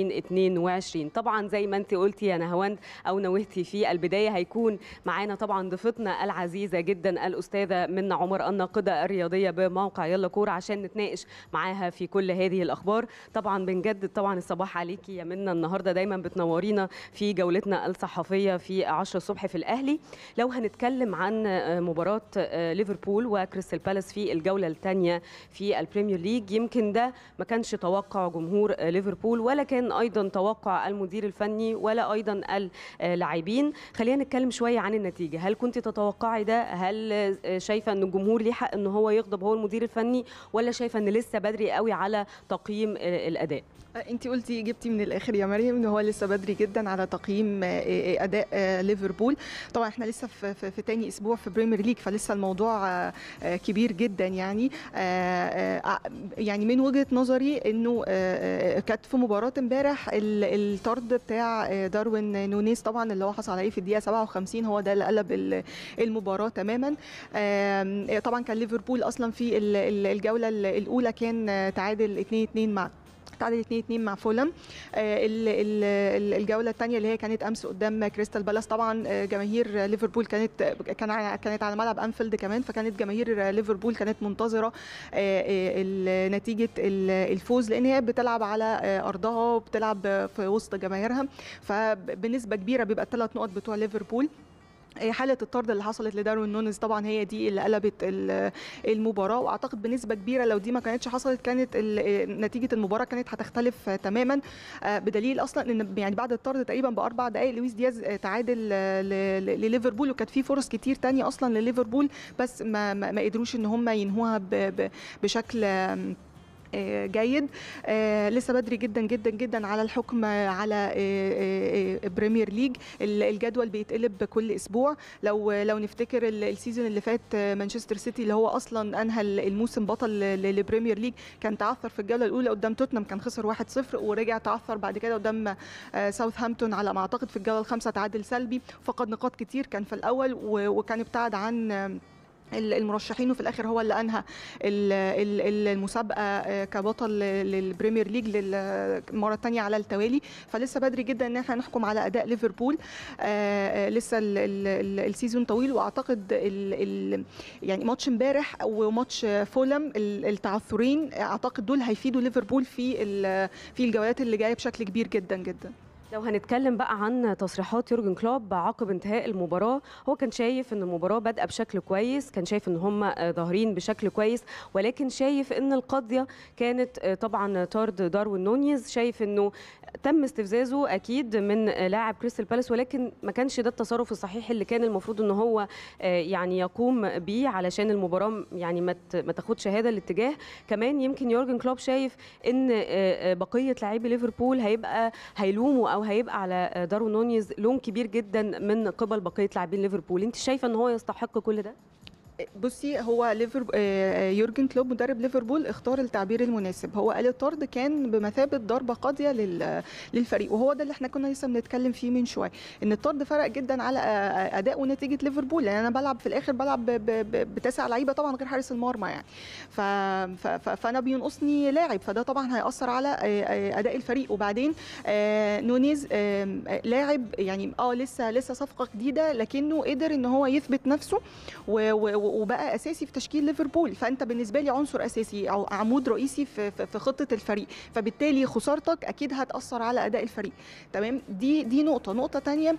2022 طبعا زي ما انت قلتي يا نهاوند او نوهتي في البدايه هيكون معانا طبعا ضيفتنا العزيزه جدا الاستاذه منى عمر الناقده الرياضيه بموقع يلا كوره عشان نتناقش معاها في كل هذه الاخبار طبعا بنجدد طبعا الصباح عليكي يا منى النهارده دايما بتنورينا في جولتنا الصحفيه في 10 الصبح في الاهلي لو هنتكلم عن مباراه ليفربول وكريستال بالاس في الجوله الثانيه في البريمير ليج يمكن ده ما كانش توقع جمهور ليفربول ولا كان ايضا توقع المدير الفني ولا ايضا اللاعبين خلينا نتكلم شويه عن النتيجه هل كنت تتوقعي ده هل شايفه ان الجمهور ليه حق ان هو يغضب هو المدير الفني ولا شايفه ان لسه بدري قوي على تقييم الاداء انت قلتي جبتي من الاخر يا مريم ان هو لسه بدري جدا على تقييم اداء ليفربول طبعا احنا لسه في, في, في تاني اسبوع في بريمير ليج فلسه الموضوع كبير جدا يعني يعني من وجهه نظري انه كانت في مباراه امبارح الطرد بتاع داروين نونيز طبعا اللي هو حصل عليه في الدقيقه 57 هو ده اللي قلب المباراه تماما طبعا كان ليفربول اصلا في الجوله الاولى كان تعادل 2 2 مع تعادل 2 2 مع فولم الجوله الثانيه اللي هي كانت امس قدام كريستال بالاس طبعا جماهير ليفربول كانت كان كانت على ملعب انفيلد كمان فكانت جماهير ليفربول كانت منتظره نتيجه الفوز لان هي بتلعب على ارضها وبتلعب في وسط جماهيرها فبنسبه كبيره بيبقى الثلاث نقط بتوع ليفربول حاله الطرد اللي حصلت لداروين نونز طبعا هي دي اللي قلبت المباراه واعتقد بنسبه كبيره لو دي ما كانتش حصلت كانت نتيجه المباراه كانت هتختلف تماما بدليل اصلا ان يعني بعد الطرد تقريبا باربع دقائق لويس دياز تعادل لليفربول وكانت في فرص كتير تانية اصلا لليفربول بس ما ما قدروش ان هم ينهوها بشكل آه، جيد آه، لسه بدري جدا جدا جدا على الحكم على آه، آه، آه، بريمير ليج ال- الجدول بيتقلب كل اسبوع لو لو نفتكر ال- السيزون اللي فات آه، مانشستر سيتي اللي هو اصلا انهى ال- الموسم بطل ل- للبريمير ليج كان تعثر في الجوله الاولى قدام توتنهام كان خسر 1-0 ورجع تعثر بعد كده قدام آه، ساوثهامبتون على ما اعتقد في الجوله الخامسه تعادل سلبي فقد نقاط كتير كان في الاول و- وكان ابتعد عن آه، ال- المرشحين وفي الاخر هو اللي انهى ال- ال- ال- المسابقه آه، كبطل ل- للبريمير ليج للمره الثانيه على التوالي فلسه بدري جدا ان احنا نحكم على اداء ليفربول آه، آه، لسه ال- ال- ال- السيزون طويل واعتقد ال ال يعني ماتش امبارح وماتش فولم ال- التعثرين اعتقد دول هيفيدوا ليفربول في ال- في الجولات اللي جايه بشكل كبير جدا جدا لو هنتكلم بقى عن تصريحات يورجن كلوب عقب انتهاء المباراة هو كان شايف ان المباراة بادئة بشكل كويس كان شايف ان هم آه، ظاهرين بشكل كويس ولكن شايف ان القضية كانت آه، طبعا طرد داروين نونيز شايف انه تم استفزازه اكيد من آه، لاعب كريستال بالاس ولكن ما كانش ده التصرف الصحيح اللي كان المفروض ان هو آه، يعني يقوم بيه علشان المباراة يعني ما ت- ما تاخدش هذا الاتجاه كمان يمكن يورجن كلوب شايف ان آه، آه، بقية لاعبي ليفربول هيبقى هيلوموا او هيبقى على دارو نونيز لوم كبير جدا من قبل بقيه لاعبين ليفربول انت شايفه ان هو يستحق كل ده بصي هو ليفر آه، يورجن كلوب مدرب ليفربول اختار التعبير المناسب هو قال الطرد كان بمثابه ضربه قاضيه لل- للفريق وهو ده اللي احنا كنا لسه بنتكلم فيه من شويه ان الطرد فرق جدا على آه، اداء ونتيجه ليفربول لان انا بلعب في الاخر بلعب ب- ب- ب- بتسع لعيبه طبعا غير حارس المرمى يعني ف... ف... ف... فانا بينقصني لاعب فده طبعا هياثر على آه، آه، اداء الفريق وبعدين آه، نونيز آه، لاعب يعني اه لسه لسه صفقه جديده لكنه قدر ان هو يثبت نفسه و- و- وبقى اساسي في تشكيل ليفربول فانت بالنسبه لي عنصر اساسي او عمود رئيسي في في في خطه الفريق فبالتالي خسارتك اكيد هتاثر على اداء الفريق تمام دي دي نقطه نقطه تانية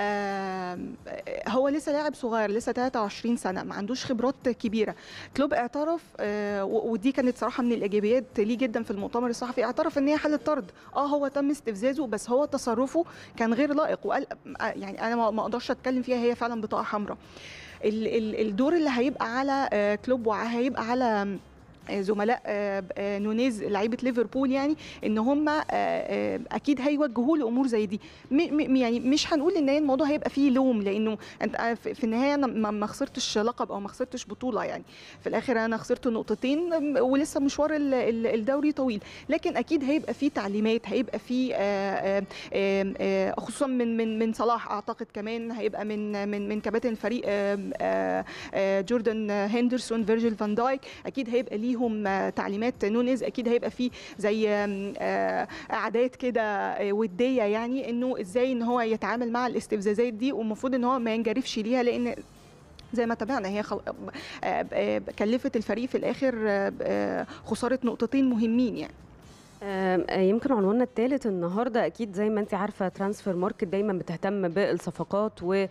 آم، هو لسه لاعب صغير لسه 23 سنه ما عندوش خبرات كبيره كلوب اعترف آه، و- ودي كانت صراحه من الايجابيات ليه جدا في المؤتمر الصحفي اعترف ان هي حاله طرد اه هو تم استفزازه بس هو تصرفه كان غير لائق وقال آه، يعني انا ما ما اقدرش اتكلم فيها هي فعلا بطاقه حمراء ال- ال- الدور اللي هيبقى على آه، كلوب وهيبقى على آه، زملاء آه، آه، نونيز لعيبه ليفربول يعني ان هم آه، آه، اكيد هيوجهوا له امور زي دي م- م- يعني مش هنقول ان هي الموضوع هيبقى فيه لوم لانه انت آه، في في النهايه انا ما ما خسرتش لقب او ما خسرتش بطوله يعني في الاخر انا خسرت نقطتين آم، ولسه مشوار ال- ال- الدوري طويل لكن اكيد هيبقى فيه تعليمات هيبقى فيه آه، آه، آم، آه، خصوصا من من من صلاح اعتقد كمان هيبقى من من من كباتن الفريق آم، آه، آه، جوردن هندرسون فيرجيل فان دايك اكيد هيبقى ليهم آه، تعليمات نونيز اكيد هيبقى فيه زي آم، آه، قعدات كده آه، وديه يعني انه ازاي ان هو يتعامل مع الاستفزازات دي والمفروض ان هو ما ينجرفش ليها لان زي ما تابعنا هي خل... آه، آه، كلفت الفريق في الاخر آه، آه، خساره نقطتين مهمين يعني آم، آه، يمكن عنواننا الثالث النهارده اكيد زي ما انت عارفه ترانسفير ماركت دايما بتهتم بالصفقات وال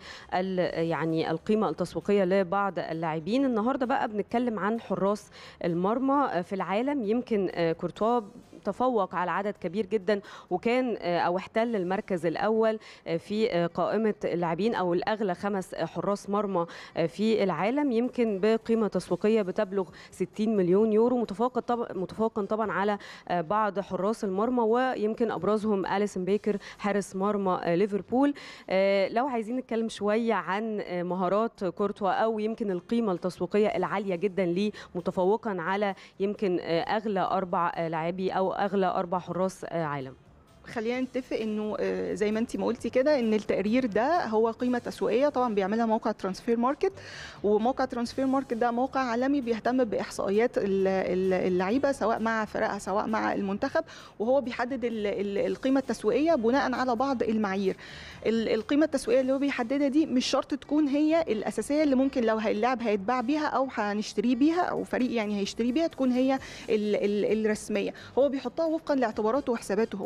يعني القيمه التسويقيه لبعض اللاعبين النهارده بقى بنتكلم عن حراس المرمى آه، في العالم يمكن آه، كورتوا تفوق على عدد كبير جدا وكان آه، او احتل المركز الاول آه، في آه، قائمه اللاعبين او الاغلى خمس آه، حراس مرمى آه، في العالم يمكن بقيمه تسويقيه بتبلغ 60 مليون يورو متفوقا طبعا متفوقا طبعا على آه، بعض حراس المرمى ويمكن ابرزهم اليسون بيكر حارس مرمى آه، ليفربول آه، لو عايزين نتكلم شويه عن آه، مهارات كورتوا او يمكن القيمه التسويقيه العاليه جدا ليه متفوقا على يمكن آه، اغلى اربع آه، لاعبي او اغلى اربع حراس آه، عالم خلينا نتفق انه آه، زي ما انت ما قلتي كده ان التقرير ده هو قيمه تسويقيه طبعا بيعملها موقع ترانسفير ماركت وموقع ترانسفير ماركت ده موقع عالمي بيهتم باحصائيات ال- ال- اللعيبه سواء مع فرقها سواء مع المنتخب وهو بيحدد ال- ال- القيمه التسويقيه بناء على بعض المعايير ال- القيمه التسويقيه اللي هو بيحددها دي مش شرط تكون هي الاساسيه اللي ممكن لو اللاعب هيتباع بيها او هنشتريه بيها او فريق يعني هيشتري بيها تكون هي ال- ال- الرسميه هو بيحطها وفقا لاعتباراته وحساباته هو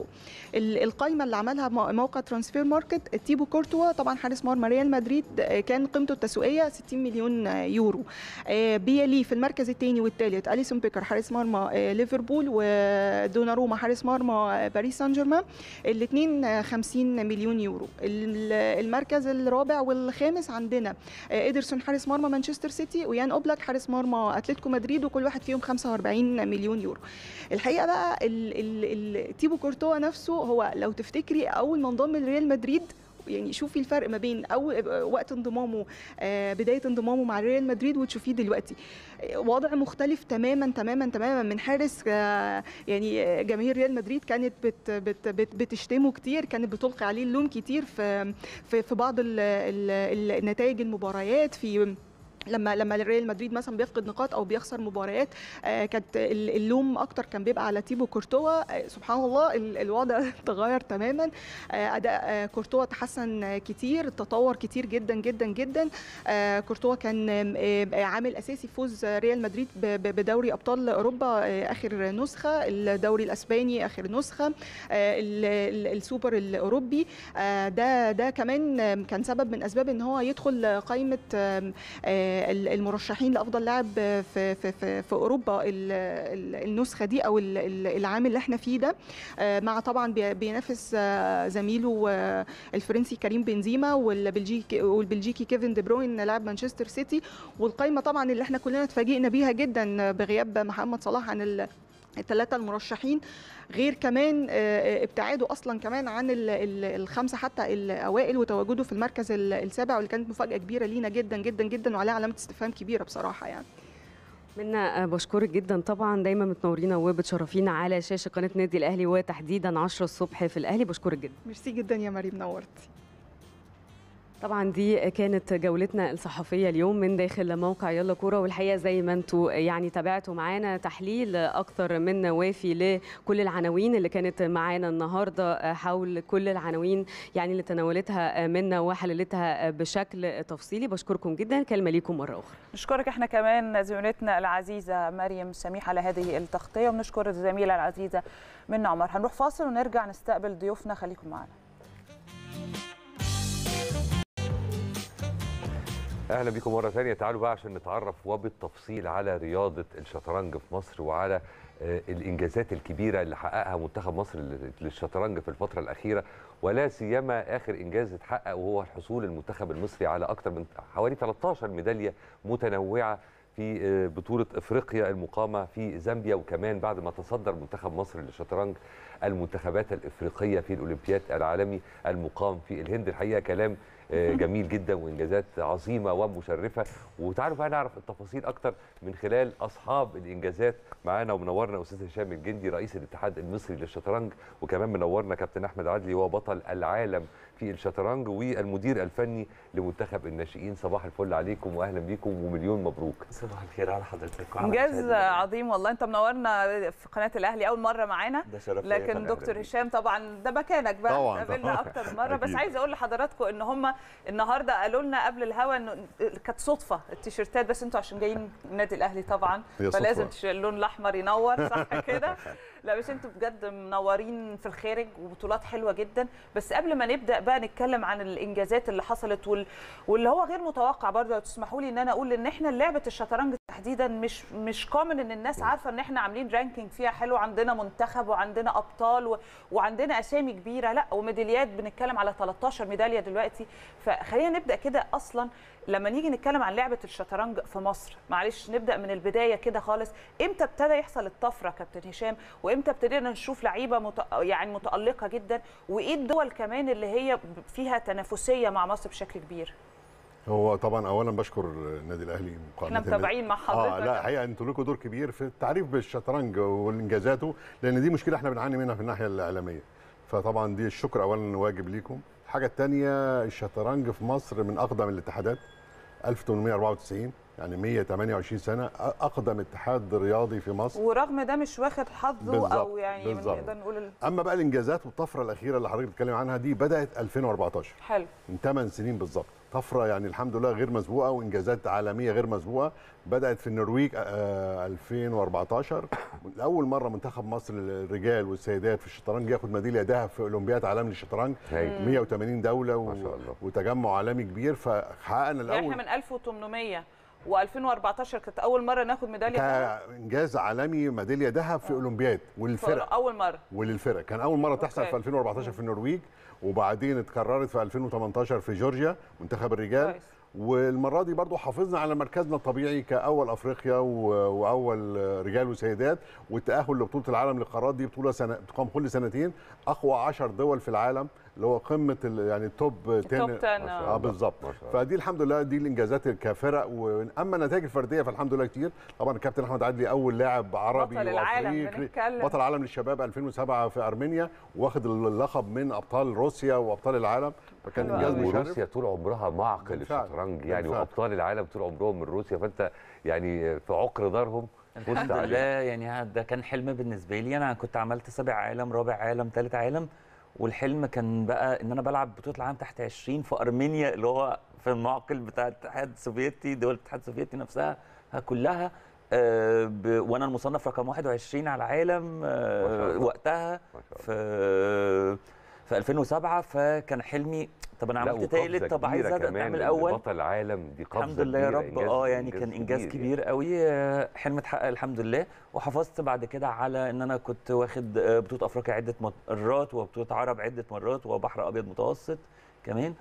ال- القايمه اللي عملها مو- موقع ترانسفير ماركت تيبو كورتوا طبعا حارس مرمى ريال مدريد آه، كان قيمته التسويقيه 60 مليون آه، يورو آه، بيليه في المركز الثاني والثالث اليسون بيكر حارس مرمى آه، ليفربول ودوناروما حارس مرمى آه، باريس سان جيرمان الاثنين 50 مليون يورو ال- المركز الرابع والخامس عندنا آه، إيدرسون حارس مرمى مانشستر سيتي ويان اوبلاك حارس مرمى اتلتيكو مدريد وكل واحد فيهم 45 مليون يورو الحقيقه بقى ال ال ال تيبو كورتوا نفسه هو لو تفتكري اول ما انضم لريال مدريد يعني شوفي الفرق ما بين اول وقت انضمامه آه، بدايه انضمامه مع ريال مدريد وتشوفيه دلوقتي آه، وضع مختلف تماما تماما تماما من حارس آه، يعني آه، جماهير ريال مدريد كانت بت بت بت بتشتمه كتير كانت بتلقي عليه اللوم كتير في في, في بعض ال- ال- النتائج المباريات في لما لما ريال مدريد مثلا بيفقد نقاط او بيخسر مباريات آه، كانت ال- اللوم اكتر كان بيبقى على تيبو كورتوا آه، سبحان الله ال- الوضع تغير تماما آه، اداء آه، كورتوا تحسن آه، كتير تطور كتير جدا جدا جدا آه، كورتوا كان آم، آه، عامل اساسي في فوز ريال مدريد ب- ب- بدوري ابطال اوروبا آه، اخر نسخه الدوري الاسباني اخر نسخه آه، ال- ال- السوبر الاوروبي آه، ده ده كمان آم، كان سبب من اسباب ان هو يدخل قائمه آم، آه، ال- المرشحين لافضل لاعب في في في, في اوروبا ال- ال- النسخه دي او ال- ال- العام اللي احنا فيه ده آه، مع طبعا بي- بينافس آه، زميله آه، الفرنسي كريم بنزيما والبلجيكي والبلجيكي كيفن دي بروين لاعب مانشستر سيتي والقائمه طبعا اللي احنا كلنا اتفاجئنا بيها جدا بغياب محمد صلاح عن ال- الثلاثه المرشحين غير كمان آه، ابتعاده اصلا كمان عن ال- ال- الخمسه حتى الاوائل وتواجده في المركز ال- السابع واللي كانت مفاجاه كبيره لينا جدا جدا جدا وعليها علامه استفهام كبيره بصراحه يعني منا آه، بشكرك جدا طبعا دايما متنورينا وبتشرفينا على شاشه قناه نادي الاهلي وتحديدا 10 الصبح في الاهلي بشكرك جدا ميرسي جدا يا مريم نورتي طبعا دي كانت جولتنا الصحفيه اليوم من داخل موقع يلا كوره والحقيقه زي ما انتم يعني تابعتوا معانا تحليل اكثر من وافي لكل العناوين اللي كانت معانا النهارده حول كل العناوين يعني اللي تناولتها منا وحللتها بشكل تفصيلي بشكركم جدا كلمه ليكم مره اخرى نشكرك احنا كمان زميلتنا العزيزه مريم سميح على هذه التغطيه وبنشكر الزميله العزيزه منى عمر هنروح فاصل ونرجع نستقبل ضيوفنا خليكم معنا اهلا بكم مره ثانيه تعالوا بقى عشان نتعرف وبالتفصيل على رياضه الشطرنج في مصر وعلى آه، الانجازات الكبيره اللي حققها منتخب مصر لل- للشطرنج في الفتره الاخيره ولا سيما اخر انجاز اتحقق وهو الحصول المنتخب المصري على اكثر من حوالي 13 ميداليه متنوعه في آه، بطوله افريقيا المقامه في زامبيا وكمان بعد ما تصدر منتخب مصر للشطرنج المنتخبات الافريقيه في الاولمبياد العالمي المقام في الهند الحقيقه كلام آه، جميل جدا وانجازات عظيمه ومشرفه وتعالوا بقى نعرف التفاصيل اكتر من خلال اصحاب الانجازات معانا ومنورنا استاذ هشام الجندي رئيس الاتحاد المصري للشطرنج وكمان منورنا كابتن احمد عدلي وهو بطل العالم في الشطرنج والمدير الفني لمنتخب الناشئين صباح الفل عليكم واهلا بيكم ومليون مبروك صباح الخير على حضرتك وعلى انجاز مشاهدينا. عظيم والله انت منورنا في قناه الاهلي اول مره معانا ده شرف ليا لكن فعلاً. دكتور هشام طبعا ده مكانك بقى طبعاً، قابلنا طبعاً. اكتر من مره بس أكيد. عايزه اقول لحضراتكم ان هم النهارده قالوا لنا قبل الهوا انه كانت صدفه التيشيرتات بس انتوا عشان جايين النادي الاهلي طبعا هي فلازم صدفة. تش- اللون الاحمر ينور صح كده لا بس انتوا بجد منورين في الخارج وبطولات حلوه جدا بس قبل ما نبدا بقى نتكلم عن الانجازات اللي حصلت وال... واللي هو غير متوقع برضه لو تسمحوا لي ان انا اقول ان احنا لعبه الشطرنج تحديدا مش مش كومن ان الناس عارفه ان احنا عاملين رانكينج فيها حلو عندنا منتخب وعندنا ابطال و... وعندنا اسامي كبيره لا وميداليات بنتكلم على 13 ميداليه دلوقتي فخلينا نبدا كده اصلا لما نيجي نتكلم عن لعبه الشطرنج في مصر معلش نبدا من البدايه كده خالص امتى ابتدى يحصل الطفره كابتن هشام وامتى ابتدينا نشوف لعيبه مت... يعني متالقه جدا وايه الدول كمان اللي هي فيها تنافسيه مع مصر بشكل كبير هو طبعا اولا بشكر النادي الاهلي مقارنة احنا متابعين مع حضرتك اه لا الحقيقه انتوا لكم دور كبير في التعريف بالشطرنج وانجازاته لان دي مشكله احنا بنعاني منها في الناحيه الاعلاميه فطبعا دي الشكر اولا واجب ليكم الحاجه الثانيه الشطرنج في مصر من اقدم الاتحادات 1894 يعني 128 سنه أ- اقدم اتحاد رياضي في مصر ورغم ده مش واخد حظه بالظبط، او يعني بالظبط. نقدر نقول ال- اما بقى الانجازات والطفره الاخيره اللي حضرتك بتتكلم عنها دي بدات 2014 حلو من 8 سنين بالظبط طفره يعني الحمد لله غير مسبوقه وانجازات عالميه غير مسبوقه بدات في النرويج آه، 2014 لاول مره منتخب مصر للرجال والسيدات في الشطرنج ياخد ميداليه ذهب في اولمبياد عالمي للشطرنج هايل. 180 دوله و... ما شاء الله. وتجمع عالمي كبير فحققنا يعني الاول احنا من 1800 و2014 كانت اول مره ناخد ميداليه ذهب. كانجاز عالمي ميداليه ذهب في اولمبياد وللفرق اول مره وللفرق كان اول مره تحصل أوكي. في 2014 في النرويج وبعدين اتكررت في 2018 في جورجيا منتخب الرجال كويس. والمره دي برضو حافظنا على مركزنا الطبيعي كاول افريقيا و- واول رجال وسيدات والتاهل لبطوله العالم للقارات دي بطوله سنه بتقام كل سنتين اقوى 10 دول في العالم اللي هو قمه ال- يعني التوب 10 التوب 10 ما شاء آه. الله. اه بالظبط ما شاء الله. فدي الحمد لله دي الانجازات كفرق واما النتائج الفرديه فالحمد لله كتير طبعا الكابتن احمد عدلي اول لاعب عربي بطل العالم وافريقي بنتكلم. بطل العالم للشباب 2007 في ارمينيا واخد اللقب من ابطال روسيا وابطال العالم فكان حلو انجاز أوي. مشرف وروسيا طول عمرها معقل بالفعل. الشطرنج يعني بالفعل. وابطال العالم طول عمرهم من روسيا فانت يعني في عقر دارهم فزت الحمد عليهم. لله يعني ده كان حلم بالنسبه لي انا كنت عملت سابع عالم رابع عالم ثالث عالم والحلم كان بقى ان انا بلعب بطوله العالم تحت 20 في ارمينيا اللي هو في المعقل بتاع الاتحاد السوفيتي دول الاتحاد السوفيتي نفسها كلها آه، ب... وانا المصنف رقم 21 على العالم ما شاء آه، الله. وقتها ما شاء الله. في في 2007 فكان حلمي طب انا لا، عملت وقفزة تالت طب عايز كبيرة ابدا كمان تعمل إن اول بطل العالم دي قفزه الحمد لله يا كبيرة، رب إنجاز- اه يعني كان انجاز يعني. كبير قوي آه، حلم اتحقق الحمد لله وحافظت بعد كده على ان انا كنت واخد آه، بطوله افريقيا عده مرات وبطوله عرب عده مرات وبحر ابيض متوسط كمان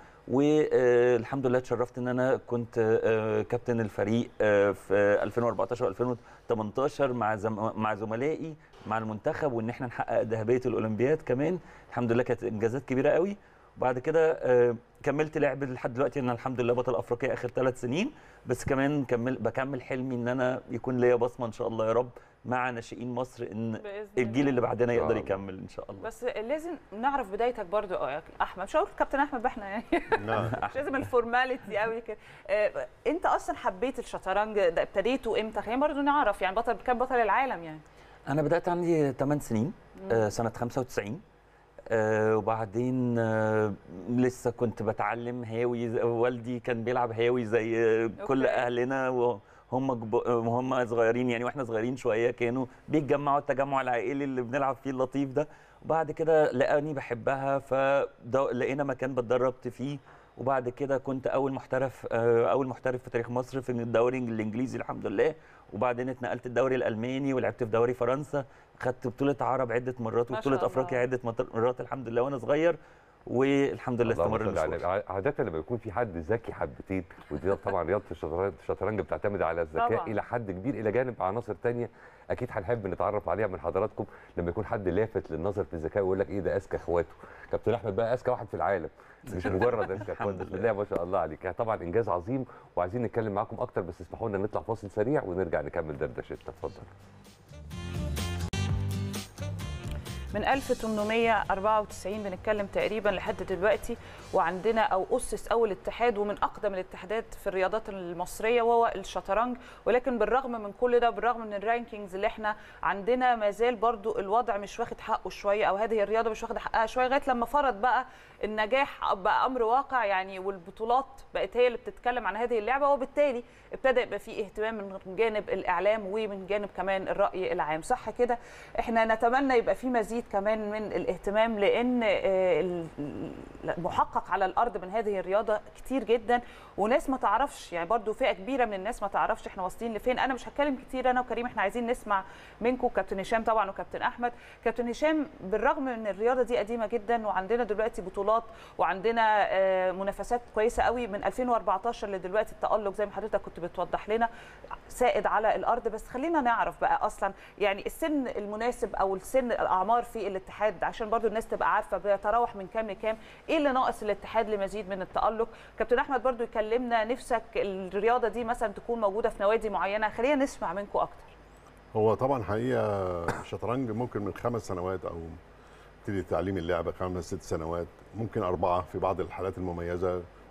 والحمد لله اتشرفت ان انا كنت آه، كابتن الفريق آه، في 2014 و2018 مع زم... مع زملائي مع المنتخب وان احنا نحقق ذهبيه الاولمبياد كمان الحمد لله كانت انجازات كبيره قوي وبعد كده آه، كملت لعب لحد دلوقتي انا الحمد لله بطل افريقيا اخر ثلاث سنين بس كمان كمل بكمل حلمي ان انا يكون ليا بصمه ان شاء الله يا رب مع ناشئين مصر ان بإذن الجيل اللي بعدنا شاء يقدر الله. يكمل ان شاء الله بس لازم نعرف بدايتك برضو اه يا احمد مش هقول كابتن احمد بقى احنا يعني نعم مش لازم الفورماليتي قوي كده آه، انت اصلا حبيت الشطرنج ده ابتديته امتى خلينا برضو نعرف يعني بطل كان بطل العالم يعني انا بدات عندي 8 سنين آه، سنه 95 آه، وبعدين آه، لسه كنت بتعلم هاوي زي- والدي كان بيلعب هاوي زي آه، كل أوكي. اهلنا وهم جب- وهم صغيرين يعني واحنا صغيرين شويه كانوا بيتجمعوا التجمع العائلي اللي بنلعب فيه اللطيف ده وبعد كده لقاني بحبها فلقينا مكان بتدربت فيه وبعد كده كنت اول محترف آه، اول محترف في تاريخ مصر في الدوري الانجليزي الحمد لله وبعدين اتنقلت الدوري الالماني ولعبت في دوري فرنسا خدت بطوله عرب عده مرات ما وبطوله شاء افريقيا الله. عده مط- مرات الحمد لله وانا صغير والحمد لله اللهم استمر صل على المشوار النبي. عادة لما يكون في حد ذكي حبتين ودي طبعا رياضة الشطرنج الشطرنج بتعتمد على الذكاء طبعاً. إلى حد كبير إلى جانب عناصر تانية أكيد هنحب نتعرف عليها من حضراتكم لما يكون حد لافت للنظر في الذكاء ويقول لك إيه ده أذكى إخواته كابتن أحمد بقى أذكى واحد في العالم مش مجرد أذكى إخواته الحمد بسم لله. الله ما شاء الله عليك يعني طبعا إنجاز عظيم وعايزين نتكلم معاكم أكتر بس اسمحوا لنا نطلع فاصل سريع ونرجع نكمل دردشتنا اتفضل من 1894 بنتكلم تقريبا لحد دلوقتي وعندنا او اسس اول اتحاد ومن اقدم الاتحادات في الرياضات المصريه وهو الشطرنج ولكن بالرغم من كل ده بالرغم من الرانكينجز اللي احنا عندنا ما زال برضو الوضع مش واخد حقه شويه او هذه الرياضه مش واخده حقها شويه لغايه لما فرض بقى النجاح بقى امر واقع يعني والبطولات بقت هي اللي بتتكلم عن هذه اللعبه وبالتالي ابتدى يبقى في اهتمام من جانب الاعلام ومن جانب كمان الراي العام صح كده احنا نتمنى يبقى في مزيد كمان من الاهتمام لان آه، ال- المحقق على الارض من هذه الرياضه كتير جدا وناس ما تعرفش يعني برضو فئه كبيره من الناس ما تعرفش احنا واصلين لفين انا مش هتكلم كتير انا وكريم احنا عايزين نسمع منكم كابتن هشام طبعا وكابتن احمد كابتن هشام بالرغم من الرياضه دي قديمه جدا وعندنا دلوقتي بطولات وعندنا آه، منافسات كويسه قوي من 2014 لدلوقتي التالق زي ما حضرتك كنت بتوضح لنا سائد على الارض بس خلينا نعرف بقى اصلا يعني السن المناسب او السن الاعمار في الاتحاد عشان برضو الناس تبقى عارفه بيتراوح من كام لكام ايه اللي ناقص الاتحاد لمزيد من التالق كابتن احمد برضو يكلمنا نفسك الرياضه دي مثلا تكون موجوده في نوادي معينه خلينا نسمع منكم اكتر هو طبعا حقيقه الشطرنج ممكن من خمس سنوات او ابتدي تعليم اللعبه خمس ست سنوات ممكن اربعه في بعض الحالات المميزه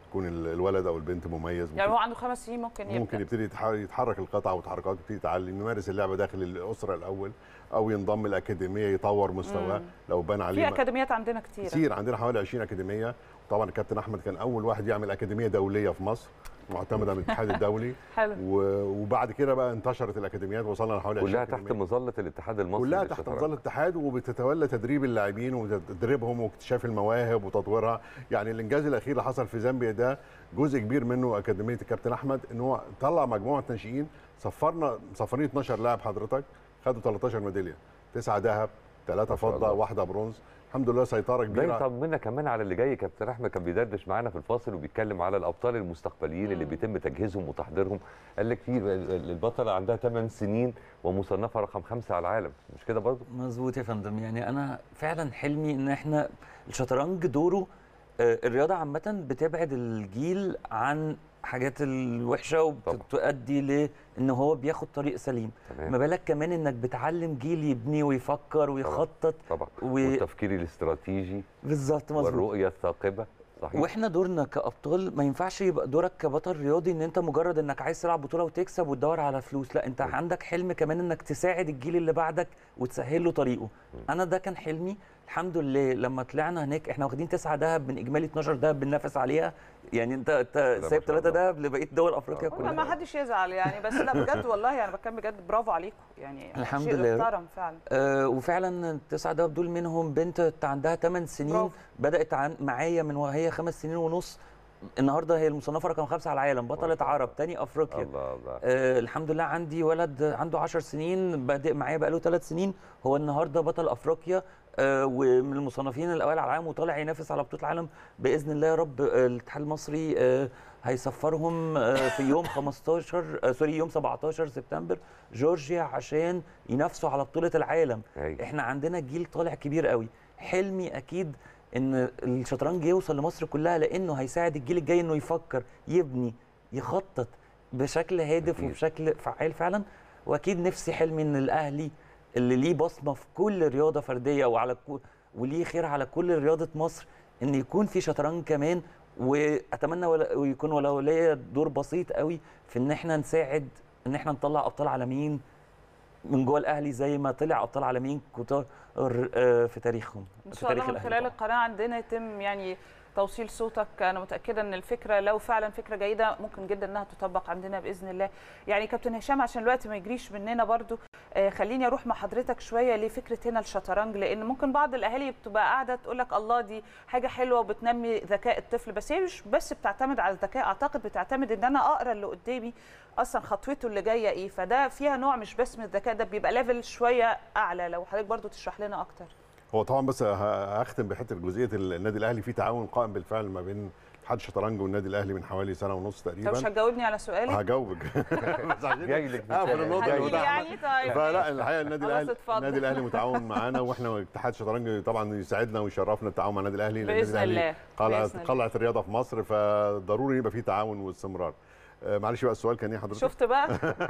يكون ال- الولد او البنت مميز يعني هو عنده خمس سنين ممكن يبدا ممكن يبتدي يتح- يتحرك القطع وتحركات يبتدي يتعلم يمارس اللعبه داخل الاسره الاول او ينضم الاكاديميه يطور مستواه لو بان عليه في م- اكاديميات عندنا كتير كتير عندنا حوالي 20 اكاديميه طبعا الكابتن احمد كان اول واحد يعمل اكاديميه دوليه في مصر معتمده من الاتحاد الدولي حلو و- وبعد كده بقى انتشرت الاكاديميات وصلنا لحوالي 20 كلها تحت أكاديمية. مظله الاتحاد المصري كلها تحت للشطرنج. مظله الاتحاد وبتتولى تدريب اللاعبين وتدريبهم واكتشاف المواهب وتطويرها يعني الانجاز الاخير اللي حصل في زامبيا ده جزء كبير منه اكاديميه الكابتن احمد ان هو طلع مجموعه ناشئين صفرنا مصفرين 12 لاعب حضرتك خدوا 13 ميداليه تسعه ذهب ثلاثه ما شاء فضه الله. واحده برونز الحمد لله سيطره ده كبيره يطمنا كمان على اللي جاي كابتن احمد كان بيدردش معانا في الفاصل وبيتكلم على الابطال المستقبليين اللي بيتم تجهيزهم وتحضيرهم قال لك في البطله عندها 8 سنين ومصنفه رقم خمسة على العالم مش كده برضه مظبوط يا فندم يعني انا فعلا حلمي ان احنا الشطرنج دوره آه، الرياضه عامه بتبعد الجيل عن حاجات الوحشه وبتؤدي لان هو بياخد طريق سليم تمام ما بالك كمان انك بتعلم جيل يبني ويفكر ويخطط طبعا و- والتفكير الاستراتيجي بالظبط مظبوط والرؤيه الثاقبه صحيح واحنا دورنا كابطال ما ينفعش يبقى دورك كبطل رياضي ان انت مجرد انك عايز تلعب بطوله وتكسب وتدور على فلوس لا انت عندك حلم كمان انك تساعد الجيل اللي بعدك وتسهل له طريقه انا ده كان حلمي الحمد لله لما طلعنا هناك احنا واخدين تسعة دهب من اجمالي 12 دهب بننافس عليها يعني انت انت ما سايب شاء ثلاثة الله. دهب لبقيه دول افريقيا والله ما كلها حدش يزعل يعني بس لا بجد والله انا بتكلم بجد برافو عليكم يعني الحمد شيء لله. محترم فعلا آه وفعلا التسعة دهب دول منهم بنت عندها 8 سنين برافو. بدات عن معايا من وهي خمس سنين ونص النهارده هي المصنفه رقم خمسه على العالم بطله الله. عرب تاني افريقيا الله الله آه الحمد لله عندي ولد عنده 10 سنين بادئ معايا بقاله 3 سنين هو النهارده بطل افريقيا آه ومن المصنفين الاوائل على العالم وطالع ينافس على بطوله العالم باذن الله يا رب آه الاتحاد المصري آه هيسفرهم آه في يوم 15 آه سوري يوم 17 سبتمبر جورجيا عشان ينافسوا على بطوله العالم هاي. احنا عندنا جيل طالع كبير قوي حلمي اكيد ان الشطرنج يوصل لمصر كلها لانه هيساعد الجيل الجاي انه يفكر يبني يخطط بشكل هادف أكيد. وبشكل فعال فعلا واكيد نفسي حلمي ان الاهلي اللي ليه بصمه في كل رياضه فرديه وعلى كو وليه خير على كل رياضه مصر ان يكون في شطرنج كمان واتمنى ولا ويكون ولو ليا دور بسيط قوي في ان احنا نساعد ان احنا نطلع ابطال عالميين من جوه الاهلي زي ما طلع ابطال عالميين كتار آه، في تاريخهم ان في شاء الله تاريخ من الأهلي خلال طبعاً. القناه عندنا يتم يعني توصيل صوتك انا متاكده ان الفكره لو فعلا فكره جيده ممكن جدا انها تطبق عندنا باذن الله يعني كابتن هشام عشان الوقت ما يجريش مننا برضو آه خليني اروح مع حضرتك شويه لفكره هنا الشطرنج لان ممكن بعض الاهالي بتبقى قاعده تقول لك الله دي حاجه حلوه وبتنمي ذكاء الطفل بس هي مش بس بتعتمد على الذكاء اعتقد بتعتمد ان انا اقرا اللي قدامي اصلا خطوته اللي جايه ايه فده فيها نوع مش بس من الذكاء ده بيبقى ليفل شويه اعلى لو حضرتك برضو تشرح لنا اكتر هو طبعا بس ه- هختم بحته جزئيه النادي الاهلي في تعاون قائم بالفعل ما بين اتحاد الشطرنج والنادي الاهلي من حوالي سنه ونص طب مش تقريبا هتجاوبني على سؤالي هجاوبك بس عشان جاي لك في اقفل الكلام. النقطه جاي اللي لك. هتيجي قدامها. يعني طيب فلا الحقيقه النادي خلاص الاهلي اتفضل. النادي الاهلي متعاون معانا واحنا اتحاد الشطرنج طبعا يسعدنا ويشرفنا التعاون مع النادي الاهلي لأن بإذن النادي الله. الأهلي قلعه بإذن الله. قلعه الرياضه في مصر فضروري يبقى في تعاون واستمرار آه، معلش بقى السؤال كان ايه حضرتك شفت بقى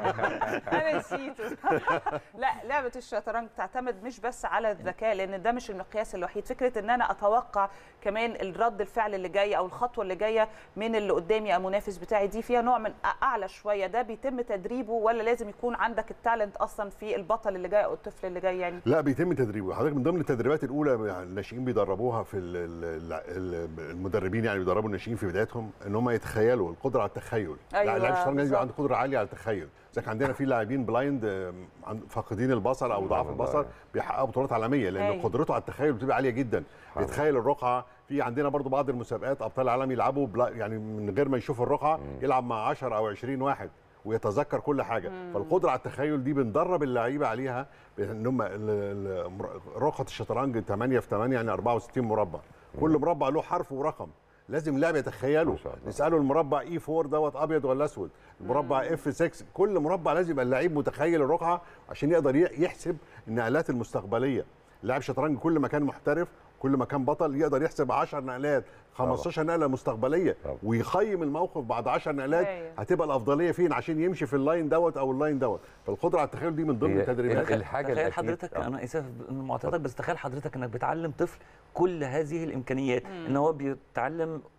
انا نسيته لا لعبه الشطرنج تعتمد مش بس على الذكاء لان ده مش المقياس الوحيد فكره ان انا اتوقع كمان الرد الفعل اللي جاي او الخطوه اللي جايه من اللي قدامي او المنافس بتاعي دي فيها نوع من أ- اعلى شويه ده بيتم تدريبه ولا لازم يكون عندك التالنت اصلا في البطل اللي جاي او الطفل اللي جاي يعني لا بيتم تدريبه حضرتك من ضمن التدريبات الاولى يعني الناشئين بيدربوها في ال- ال- ال- المدربين يعني بيدربوا الناشئين في بدايتهم ان هم يتخيلوا القدره على التخيل أيوة، لاعب الشطرنج لازم يبقى عنده بالظبط. قدره عاليه على التخيل زي كان عندنا في لاعبين بلايند آه، عن- فاقدين البصر او ضعف والله. البصر بيحققوا بطولات عالميه لان هايل. قدرته على التخيل بتبقى عاليه جدا حلو. بيتخيل الرقعه في عندنا برضو بعض المسابقات ابطال العالم يلعبوا بلا يعني من غير ما يشوف الرقعه يلعب مع 10 او 20 واحد ويتذكر كل حاجه فالقدره على التخيل دي بندرب اللعيبه عليها بان هم ال- ال- رقعه الشطرنج 8 في 8 يعني 64 مربع كل مربع له حرف ورقم لازم اللاعب يتخيله ما شاء الله. نساله المربع اي 4 دوت ابيض ولا اسود المربع اف 6 كل مربع لازم يبقى اللعيب متخيل الرقعه عشان يقدر ي- يحسب النقلات المستقبليه لاعب شطرنج كل ما كان محترف كل ما كان بطل يقدر يحسب 10 نقلات 15 نقله مستقبليه طبعا. ويقيم الموقف بعد 10 نقلات هايل. هتبقى الافضليه فين عشان يمشي في اللاين دوت او اللاين دوت فالقدره على التخيل دي من ضمن هي التدريبات ال- الحاجه تخيل الأكيد- حضرتك آه. انا اسف ان معترضك بس تخيل حضرتك انك بتعلم طفل كل هذه الامكانيات ان هو بيتعلم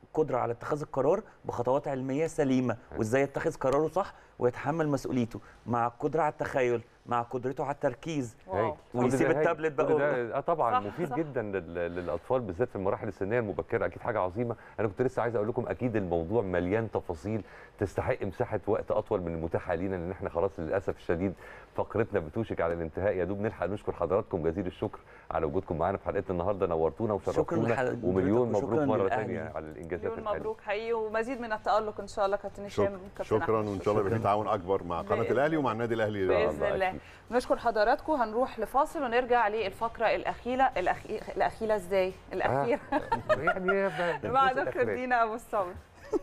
قدره على اتخاذ القرار بخطوات علميه سليمه وازاي يتخذ قراره صح ويتحمل مسؤوليته مع القدره على التخيل مع قدرته على التركيز واو. ويسيب كل ده هايل. التابلت بقى كل ده اه طبعا صح، مفيد صح. جدا لل- للاطفال بالذات في المراحل السنيه المبكره اكيد حاجه عظيمه انا كنت لسه عايز اقول لكم اكيد الموضوع مليان تفاصيل تستحق مساحه وقت اطول من المتاحه لينا لان احنا خلاص للاسف الشديد فقرتنا بتوشك على الانتهاء يا دوب نلحق نشكر حضراتكم جزيل الشكر على وجودكم معانا في حلقتنا النهارده نورتونا وشرفتونا لحضرتك ومليون وشكراً مبروك مره للأهلي. ثانيه على الانجازات مليون الحلوه مبروك حقيقي ومزيد من التالق ان شاء الله كابتن هشام شكرا, كابتن شكرا أحمد. وان شاء الله يبقى في تعاون اكبر مع قناه بإذن الاهلي ومع النادي الاهلي باذن الله أكيد. نشكر حضراتكم هنروح لفاصل ونرجع للفقره الاخيره الاخيره الاخيره ازاي الاخيره يعني مع دكتور دينا ابو الصبر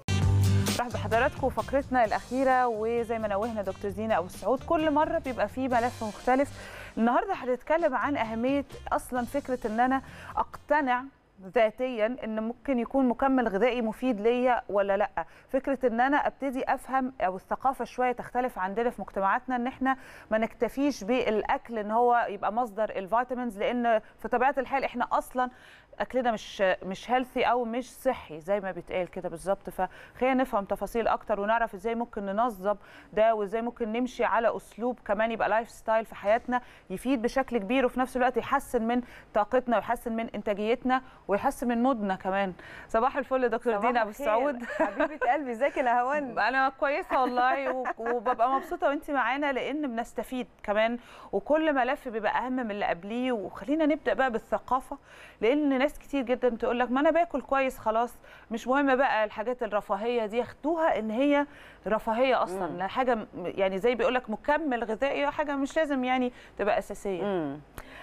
نرحب بحضراتكم فقرتنا الاخيره وزي ما نوهنا دكتور دينا ابو السعود كل مره بيبقى فيه ملف مختلف النهارده هنتكلم عن اهميه اصلا فكره ان انا اقتنع ذاتيا ان ممكن يكون مكمل غذائي مفيد ليا ولا لا فكره ان انا ابتدي افهم او الثقافه شويه تختلف عندنا في مجتمعاتنا ان احنا ما نكتفيش بالاكل ان هو يبقى مصدر الفيتامينز لان في طبيعه الحال احنا اصلا اكلنا مش مش هيلثي او مش صحي زي ما بيتقال كده بالظبط فخلينا نفهم تفاصيل اكتر ونعرف ازاي ممكن ننظم ده وازاي ممكن نمشي على اسلوب كمان يبقى لايف ستايل في حياتنا يفيد بشكل كبير وفي نفس الوقت يحسن من طاقتنا ويحسن من انتاجيتنا ويحسن من مودنا كمان صباح الفل دكتور صباح دينا ابو الخير. السعود حبيبه قلبي ازيك يا نهوان انا كويسه والله و- وببقى مبسوطه وانت معانا لان بنستفيد كمان وكل ملف بيبقى اهم من اللي قبليه وخلينا نبدا بقى بالثقافه لان ناس كتير جدا تقول لك ما انا باكل كويس خلاص مش مهم بقى الحاجات الرفاهيه دي ياخدوها ان هي رفاهيه اصلا لا حاجه م- يعني زي بيقول لك مكمل غذائي حاجه مش لازم يعني تبقى اساسيه امم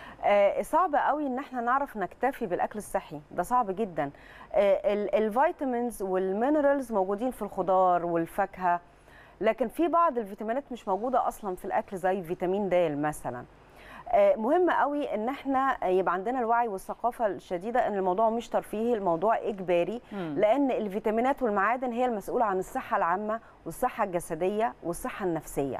آه صعب قوي ان احنا نعرف نكتفي بالاكل الصحي ده صعب جدا آه ال- الفيتامينز والمينرالز موجودين في الخضار والفاكهه لكن في بعض الفيتامينات مش موجوده اصلا في الاكل زي فيتامين د مثلا آه، مهم قوي ان احنا يبقى عندنا الوعي والثقافه الشديده ان الموضوع مش ترفيهي الموضوع اجباري لان الفيتامينات والمعادن هي المسؤوله عن الصحه العامه والصحه الجسديه والصحه النفسيه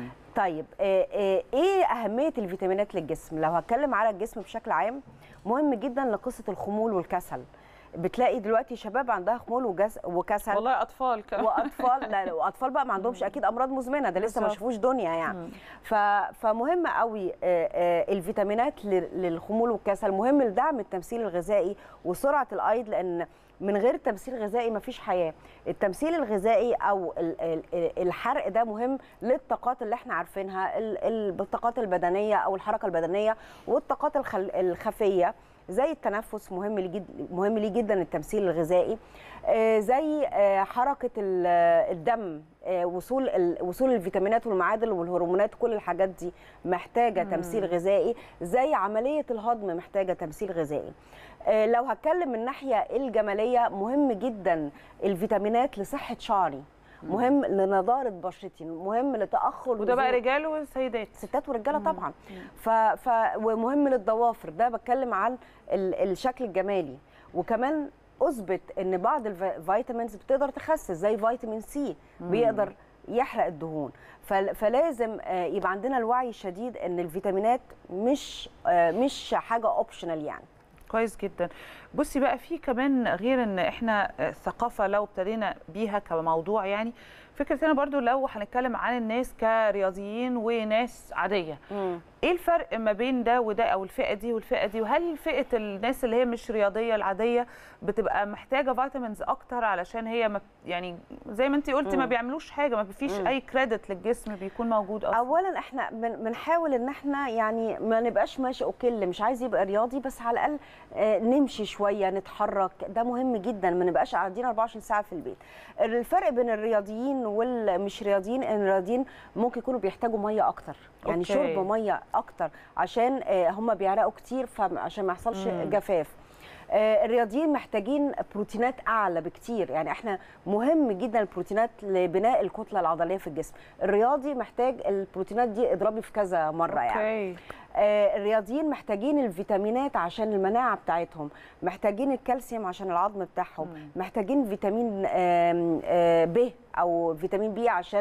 طيب آه، آه، ايه اهميه الفيتامينات للجسم لو هتكلم على الجسم بشكل عام مهم جدا لقصه الخمول والكسل بتلاقي دلوقتي شباب عندها خمول وجس وكسل والله اطفال كمان واطفال لا واطفال بقى ما عندهمش اكيد امراض مزمنه ده لسه ما بالظبط. شافوش دنيا يعني ف... فمهم قوي آه، آه، الفيتامينات لل- للخمول والكسل مهم لدعم التمثيل الغذائي وسرعه الايض لان من غير تمثيل غذائي مفيش حياه التمثيل الغذائي او ال- ال- الحرق ده مهم للطاقات اللي احنا عارفينها ال- ال- الطاقات البدنيه او الحركه البدنيه والطاقات الخل- الخفيه زي التنفس مهم لي جدا مهم ليه جدا التمثيل الغذائي آه، زي آه، حركه ال- الدم آه، وصول ال- وصول الفيتامينات والمعادن والهرمونات كل الحاجات دي محتاجه تمثيل غذائي زي عمليه الهضم محتاجه تمثيل غذائي آه، لو هتكلم من الناحيه الجماليه مهم جدا الفيتامينات لصحه شعري مهم لنضاره بشرتي مهم لتاخر وده بقى نزول- رجال وسيدات ستات ورجاله طبعا ف... ف... ومهم للضوافر ده بتكلم عن ال... الشكل الجمالي وكمان اثبت ان بعض الفيتامينز بتقدر تخسس زي فيتامين سي بيقدر يحرق الدهون فل- فلازم آه، يبقى عندنا الوعي الشديد ان الفيتامينات مش آه، مش حاجه اوبشنال يعني كويس جدا بصي بقى في كمان غير ان احنا الثقافه لو ابتدينا بيها كموضوع يعني فكره هنا برضو لو هنتكلم عن الناس كرياضيين وناس عاديه ايه الفرق ما بين ده وده او الفئه دي والفئه دي وهل فئه الناس اللي هي مش رياضيه العاديه بتبقى محتاجه فيتامينز اكتر علشان هي ما يعني زي ما انت قلتي ما بيعملوش حاجه ما فيش اي كريدت للجسم بيكون موجود اصلا اولا احنا بن- بنحاول ان احنا يعني ما نبقاش ماشي اوكي اللي مش عايز يبقى رياضي بس على الاقل آه، نمشي شويه نتحرك ده مهم جدا ما نبقاش قاعدين 24 ساعه في البيت الفرق بين الرياضيين والمش رياضيين ان الرياضيين ممكن يكونوا بيحتاجوا ميه اكتر يعني أوكي. شرب ميه اكتر عشان آه، هم بيعرقوا كتير فعشان ما يحصلش جفاف آه، الرياضيين محتاجين بروتينات اعلى بكتير يعني احنا مهم جدا البروتينات لبناء الكتله العضليه في الجسم الرياضي محتاج البروتينات دي اضربي في كذا مره يعني اوكي آه، الرياضيين محتاجين الفيتامينات عشان المناعه بتاعتهم محتاجين الكالسيوم عشان العظم بتاعهم محتاجين فيتامين آم، آه، ب او فيتامين بي عشان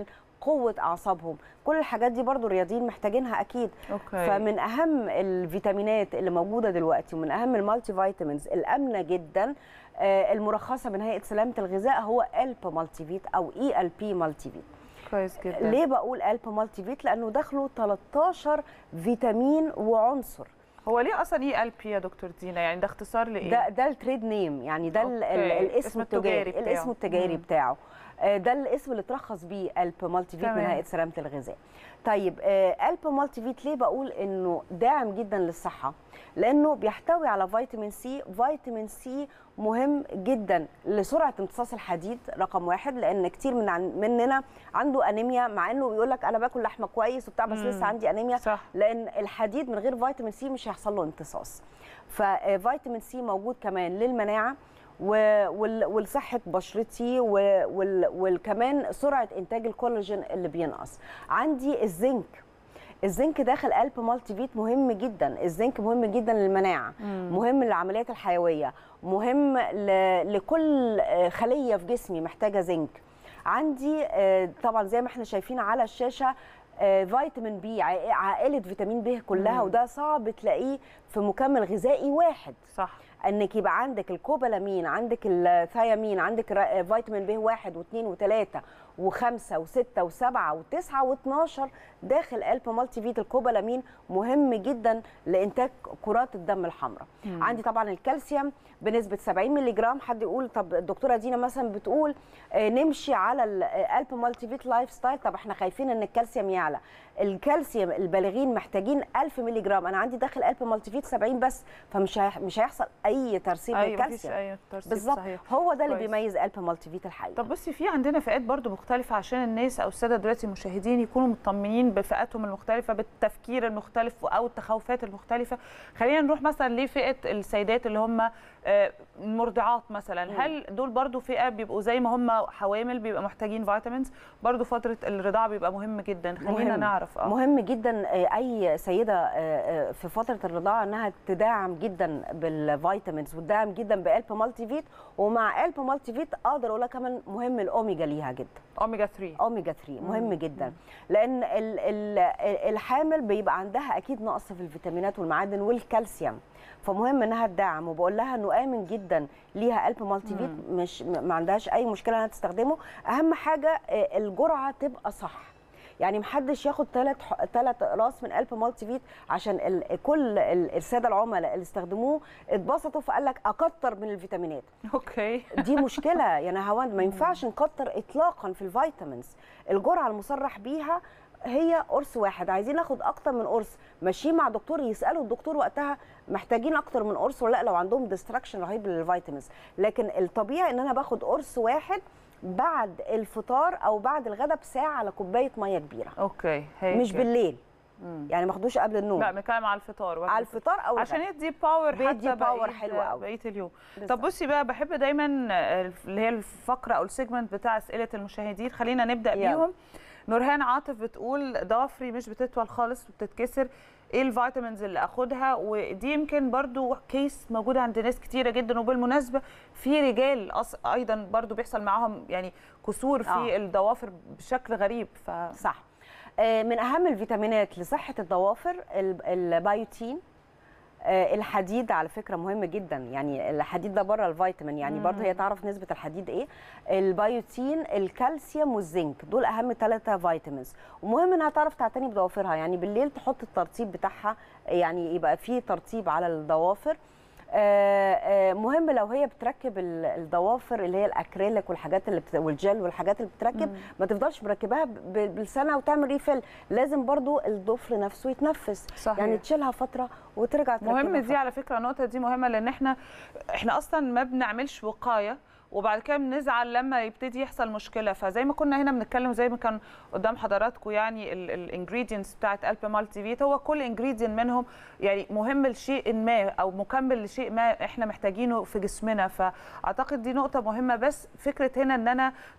قوه اعصابهم كل الحاجات دي برضو الرياضيين محتاجينها اكيد اوكي فمن اهم الفيتامينات اللي موجوده دلوقتي ومن اهم المالتي فيتامينز الامنه جدا آه، المرخصه من هيئه سلامه الغذاء هو الب مالتي فيت او اي ال بي مالتي فيت كويس جدا ليه بقول الب مالتي فيت لانه داخله 13 فيتامين وعنصر هو ليه اصلا ايه ال بي يا دكتور دينا يعني ده اختصار لايه ده ده التريد نيم يعني ده ال- ال- أوكي. الاسم اسم التجاري التجاري بتاعه. الاسم التجاري مم. بتاعه آه، ده الاسم اللي اترخص بيه الب مالتي فيت من تمام. هيئه سلامه الغذاء طيب آه، الب مالتي فيت ليه بقول انه داعم جدا للصحه لانه بيحتوي على فيتامين سي فيتامين سي مهم جدا لسرعه امتصاص الحديد رقم واحد لان كتير من عن مننا عنده انيميا مع انه بيقول لك انا باكل لحمه كويس وبتاع بس مم. لسه عندي انيميا صح لان الحديد من غير فيتامين سي مش هيحصل له امتصاص ففيتامين سي موجود كمان للمناعه و- وال- ولصحه بشرتي و- وال- وكمان سرعه انتاج الكولاجين اللي بينقص عندي الزنك الزنك داخل قلب مالتي فيت مهم جدا الزنك مهم جدا للمناعه مهم للعمليات الحيويه مهم ل- لكل آه، خليه في جسمي محتاجه زنك عندي آه، طبعا زي ما احنا شايفين على الشاشه آه، فيتامين بي عائ- عائله فيتامين ب كلها مم. وده صعب تلاقيه في مكمل غذائي واحد صح انك يبقى عندك الكوبالامين عندك الثيامين عندك را- فيتامين ب واحد واثنين وثلاثه وخمسه وسته وسبعه وتسعه واثناشر داخل قلب مالتي فيت الكوبالامين مهم جدا لانتاج كرات الدم الحمراء عندي طبعا الكالسيوم بنسبه 70 مللي جرام حد يقول طب الدكتوره دينا مثلا بتقول آه، نمشي على القلب مالتي فيت لايف ستايل طب احنا خايفين ان الكالسيوم يعلى الكالسيوم البالغين محتاجين 1000 مللي جرام انا عندي داخل قلب مالتي فيت 70 بس فمش هيح- مش هيحصل اي ترسيب ايوه مفيش للكالسيوم اي ترسيب بالظبط صحيح هو ده اللي كويس. بيميز قلب مالتي فيت الحقيقه طب بصي في عندنا فئات برضو مختلفة عشان الناس أو السادة دلوقتي المشاهدين يكونوا مطمنين بفئاتهم المختلفة بالتفكير المختلف أو التخوفات المختلفة خلينا نروح مثلا لفئة السيدات اللي هم آه، المرضعات مثلا هل دول برضو فئة بيبقوا زي ما هم حوامل بيبقى محتاجين فيتامينز برضو فترة الرضاعة بيبقى مهم جدا خلينا مهم. نعرف اه مهم جدا آه، اي سيده آه، آه، في فتره الرضاعه انها تدعم جدا بالفيتامينز وتدعم جدا بقلب مالتي فيت ومع قلب مالتي فيت اقدر اقول لك كمان مهم الاوميجا ليها جدا اوميجا 3 اوميجا 3 مهم جدا لان ال- ال- الحامل بيبقى عندها اكيد نقص في الفيتامينات والمعادن والكالسيوم فمهم انها تدعم وبقول لها انه امن جدا ليها قلب مالتي فيت مش م- ما عندهاش اي مشكله انها تستخدمه اهم حاجه آه، الجرعه تبقى صح يعني محدش ياخد ثلاث ثلاث اقراص من قلب مالتي فيت عشان ال كل ال- الساده العملاء اللي استخدموه اتبسطوا فقال لك اكتر من الفيتامينات اوكي دي مشكله يعني هوان ما ينفعش نكتر اطلاقا في الفيتامينز الجرعه المصرح بيها هي قرص واحد عايزين ناخد اكتر من قرص ماشيين مع دكتور يسالوا الدكتور وقتها محتاجين اكتر من قرص ولا لا لو عندهم ديستراكشن رهيب للفيتامينز لكن الطبيعي ان انا باخد قرص واحد بعد الفطار او بعد الغداء بساعه على كوبايه ميه كبيره اوكي هيك مش بالليل يعني ما اخدوش قبل النوم لا بنتكلم على الفطار وقت على الفطار او عشان الغداء. يدي باور بيدي حتى باور بقية- حلو قوي. بقيه اليوم بالظبط. طب بصي بقى بحب دايما آه، اللي هي الفقره او السيجمنت بتاع اسئله المشاهدين خلينا نبدا يلا. بيهم نورهان عاطف بتقول ضوافري مش بتطول خالص وبتتكسر ايه الفيتامينز اللي اخدها ودي يمكن برضو كيس موجوده عند ناس كتيره جدا وبالمناسبه في رجال أص- ايضا برضو بيحصل معاهم يعني كسور في آه. الضوافر بشكل غريب ف صح آه، من اهم الفيتامينات لصحه الضوافر ال- البيوتين آه، الحديد على فكره مهم جدا يعني الحديد ده بره الفيتامين يعني برضه هي تعرف نسبه الحديد ايه البيوتين الكالسيوم والزنك دول اهم ثلاثه فيتامينز ومهم انها تعرف تعتني بضوافرها يعني بالليل تحط الترطيب بتاعها يعني يبقى فيه ترطيب على الضوافر آه، آه، مهم لو هي بتركب ال- الضوافر اللي هي الاكريليك والحاجات اللي بت... والجل والحاجات اللي بتركب ما تفضلش مركباها ب- بالسنه وتعمل ريفيل لازم برضو الضفر نفسه يتنفس صحيح. يعني تشيلها فتره وترجع تركبها مهم دي فترة. على فكره النقطه دي مهمه لان احنا احنا اصلا ما بنعملش وقايه وبعد كده بنزعل لما يبتدي يحصل مشكله فزي ما كنا هنا بنتكلم زي ما كان قدام حضراتكم يعني الانجريدينتس بتاعت الب مالتي فيت هو كل انجريدينت منهم يعني مهم لشيء ما او مكمل لشيء ما احنا محتاجينه في جسمنا فاعتقد دي نقطه مهمه بس فكره هنا ان انا طب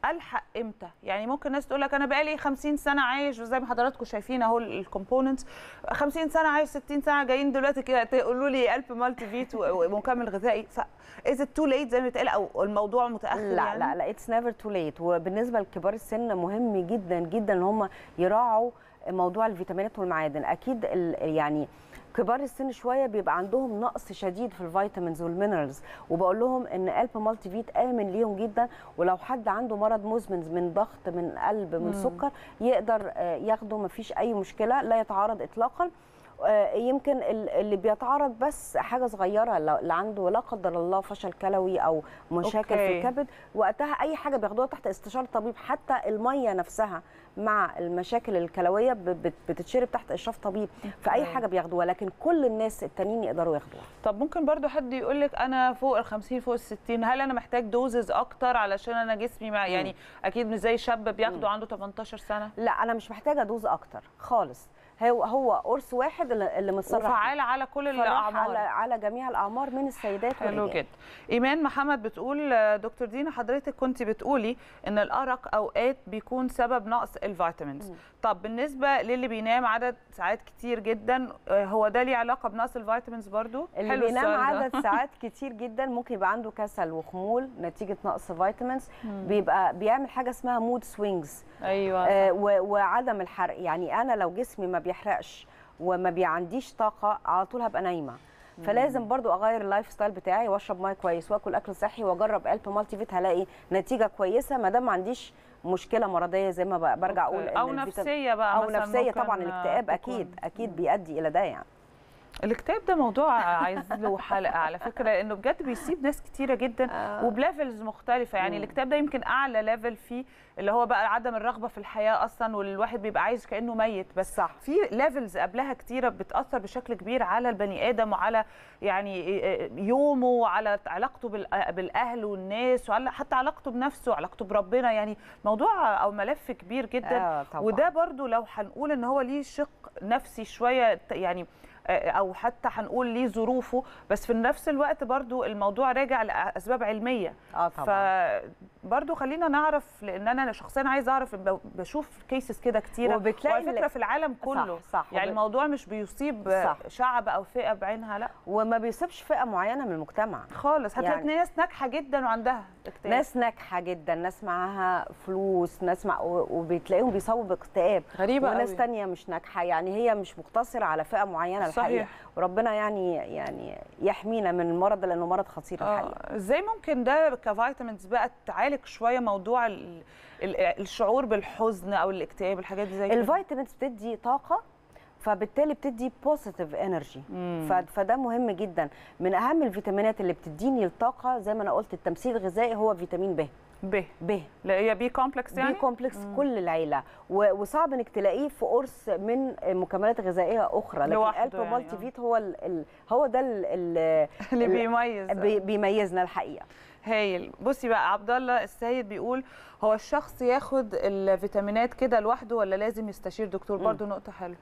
الحق امتى يعني ممكن ناس تقول لك انا بقالي 50 سنه عايش وزي ما حضراتكم شايفين اهو الكومبوننتس 50 سنه عايش 60 سنه جايين دلوقتي كده تقولوا لي الب مالتي فيت و- ومكمل غذائي ف از تو ليت زي ما بيتقال او الموضوع متاخر لا يعني؟ لا لا اتس نيفر تو ليت وبالنسبه لكبار السن مهم جدا جدا ان هم يراعوا موضوع الفيتامينات والمعادن اكيد ال- يعني كبار السن شويه بيبقى عندهم نقص شديد في الفيتامينز والمينرالز وبقول لهم ان قلب مالتي فيت امن ليهم جدا ولو حد عنده مرض مزمن من ضغط من قلب من سكر يقدر آه، ياخده مفيش اي مشكله لا يتعارض اطلاقا آه، يمكن ال- اللي بيتعرض بس حاجه صغيره لو- اللي عنده لا قدر الله فشل كلوي او مشاكل في أوكي. الكبد وقتها اي حاجه بياخدوها تحت استشاره طبيب حتى الميه نفسها مع المشاكل الكلويه ب- بت- بتتشرب تحت اشراف طبيب فاي أوكي. حاجه بياخدوها لكن كل الناس التانيين يقدروا ياخدوها طب ممكن برضو حد يقول لك انا فوق ال 50 فوق ال 60 هل انا محتاج دوزز اكتر علشان انا جسمي مع يعني اكيد مش زي شاب بياخده عنده 18 سنه لا انا مش محتاجه دوز اكتر خالص هو هو قرص واحد اللي اللي متصرف وفعال على كل فراح الاعمار على على جميع الاعمار من السيدات حلو والرجال جدا ايمان محمد بتقول آه، دكتور دينا حضرتك كنت بتقولي ان الارق اوقات بيكون سبب نقص الفيتامينز طب بالنسبه للي بينام عدد ساعات كتير جدا آه، هو ده ليه علاقه بنقص الفيتامينز برضو اللي حلو بينام السؤال ده. عدد ساعات كتير جدا ممكن يبقى عنده كسل وخمول نتيجه نقص فيتامينز بيبقى بيعمل حاجه اسمها مود سوينجز ايوه آه و- وعدم الحرق يعني انا لو جسمي ما بيحرقش وما بيعنديش طاقه على طول هبقى نايمه فلازم برضو اغير اللايف ستايل بتاعي واشرب ميه كويس واكل اكل صحي واجرب قلب مالتي فيت هلاقي نتيجه كويسه ما دام ما عنديش مشكله مرضيه زي ما ب- برجع اقول أوكي. إن او الفيتام- نفسيه بقى او مثلا نفسيه ممكن، طبعا آه، الاكتئاب تكون. اكيد اكيد بيؤدي الى ده يعني الاكتئاب ده موضوع عايز له حلقه على فكره لانه بجد بيسيب ناس كتيره جدا آه. وبليفلز مختلفه يعني مم. الاكتئاب ده يمكن اعلى ليفل فيه اللي هو بقى عدم الرغبه في الحياه اصلا والواحد بيبقى عايز كانه ميت بس صح. في ليفلز قبلها كتيره بتاثر بشكل كبير على البني ادم وعلى يعني يومه وعلى علاقته بال- بالاهل والناس وعلى حتى علاقته بنفسه وعلاقته بربنا يعني موضوع او ملف كبير جدا آه طبعا. وده برضو لو هنقول ان هو ليه شق نفسي شويه ت- يعني آه، او حتى هنقول ليه ظروفه بس في نفس الوقت برضو الموضوع راجع لاسباب علميه اه طبعا فبرضو خلينا نعرف لان انا شخصيا عايزه اعرف ب- بشوف كيسز كده كتيره وبتلاقي وعلى فكره ال- في العالم كله صح صح يعني وب- الموضوع مش بيصيب صح. شعب او فئه بعينها لا وما بيصيبش فئه معينه من المجتمع خالص هتلاقي يعني- ناس ناجحه جدا وعندها اكتئاب ناس ناجحه جدا ناس معاها فلوس ناس مع و- وبتلاقيهم بيصابوا باكتئاب غريبه وناس قوي. تانية مش ناجحه يعني هي مش مقتصره على فئه معينه صحيح. الحقيقه وربنا يعني يعني يحمينا من المرض ده لانه مرض خطير الحقيقه اه ازاي ممكن ده كفيتامينز بقى تعالج شويه موضوع ال... ال... الشعور بالحزن او الاكتئاب الحاجات دي زي كده الفيتامينز بتدي طاقه فبالتالي بتدي بوزيتيف انرجي مم. فده مهم جدا من اهم الفيتامينات اللي بتديني الطاقه زي ما انا قلت التمثيل الغذائي هو فيتامين ب ب ب لا هي بي كومبلكس يعني بي كومبلكس كل العيله و- وصعب انك تلاقيه في قرص من مكملات غذائيه اخرى لكن لوحده الب يعني، مالتي آه. فيت هو ال ال هو ده ال- ال- اللي ال- بيميز بي بيميزنا الحقيقه هايل بصي بقى عبد الله السيد بيقول هو الشخص ياخد الفيتامينات كده لوحده ولا لازم يستشير دكتور برضو نقطه حلوه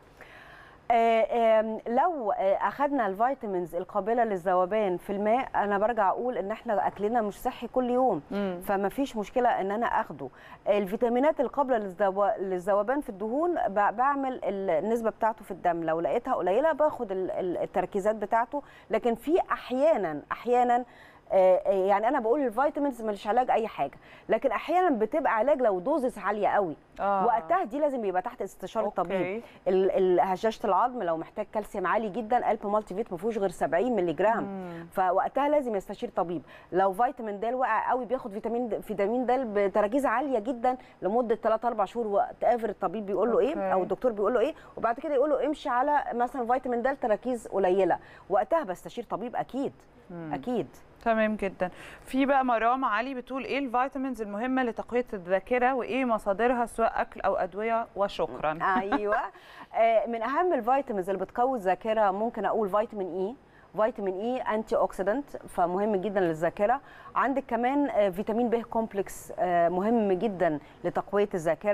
آه، آم، لو آه، اخذنا الفيتامينز القابله للذوبان في الماء انا برجع اقول ان احنا اكلنا مش صحي كل يوم مم. فما فيش مشكله ان انا اخده الفيتامينات القابله للذو- للذوبان في الدهون ب- بعمل النسبه بتاعته في الدم لو لقيتها قليله باخد ال- ال- التركيزات بتاعته لكن في احيانا احيانا آه، آه، يعني انا بقول الفيتامينز مش علاج اي حاجه لكن احيانا بتبقى علاج لو دوزز عاليه قوي آه. وقتها دي لازم يبقى تحت استشاره أوكي. طبيب ال- ال- هشاشه العظم لو محتاج كالسيوم عالي جدا قلب مالتي فيت ما فيهوش غير 70 مللي جرام فوقتها لازم يستشير طبيب لو فيتامين د واقع قوي بياخد فيتامين د فيتامين د بتراكيز عاليه جدا لمده 3 4 شهور وقت ايفر الطبيب بيقول له ايه أوكي. او الدكتور بيقول له ايه وبعد كده يقول له امشي على مثلا فيتامين د تراكيز قليله وقتها بستشير طبيب اكيد اكيد تمام جدا في بقى مرام علي بتقول ايه الفيتامينز المهمه لتقويه الذاكره وايه مصادرها سواء اكل او ادويه وشكرا ايوه آه، من اهم الفيتامينز اللي بتقوي الذاكره ممكن اقول فيتامين اي فيتامين اي انتي اوكسيدنت فمهم جدا للذاكره عندك كمان آه، فيتامين ب كومبلكس آه، مهم جدا لتقويه الذاكره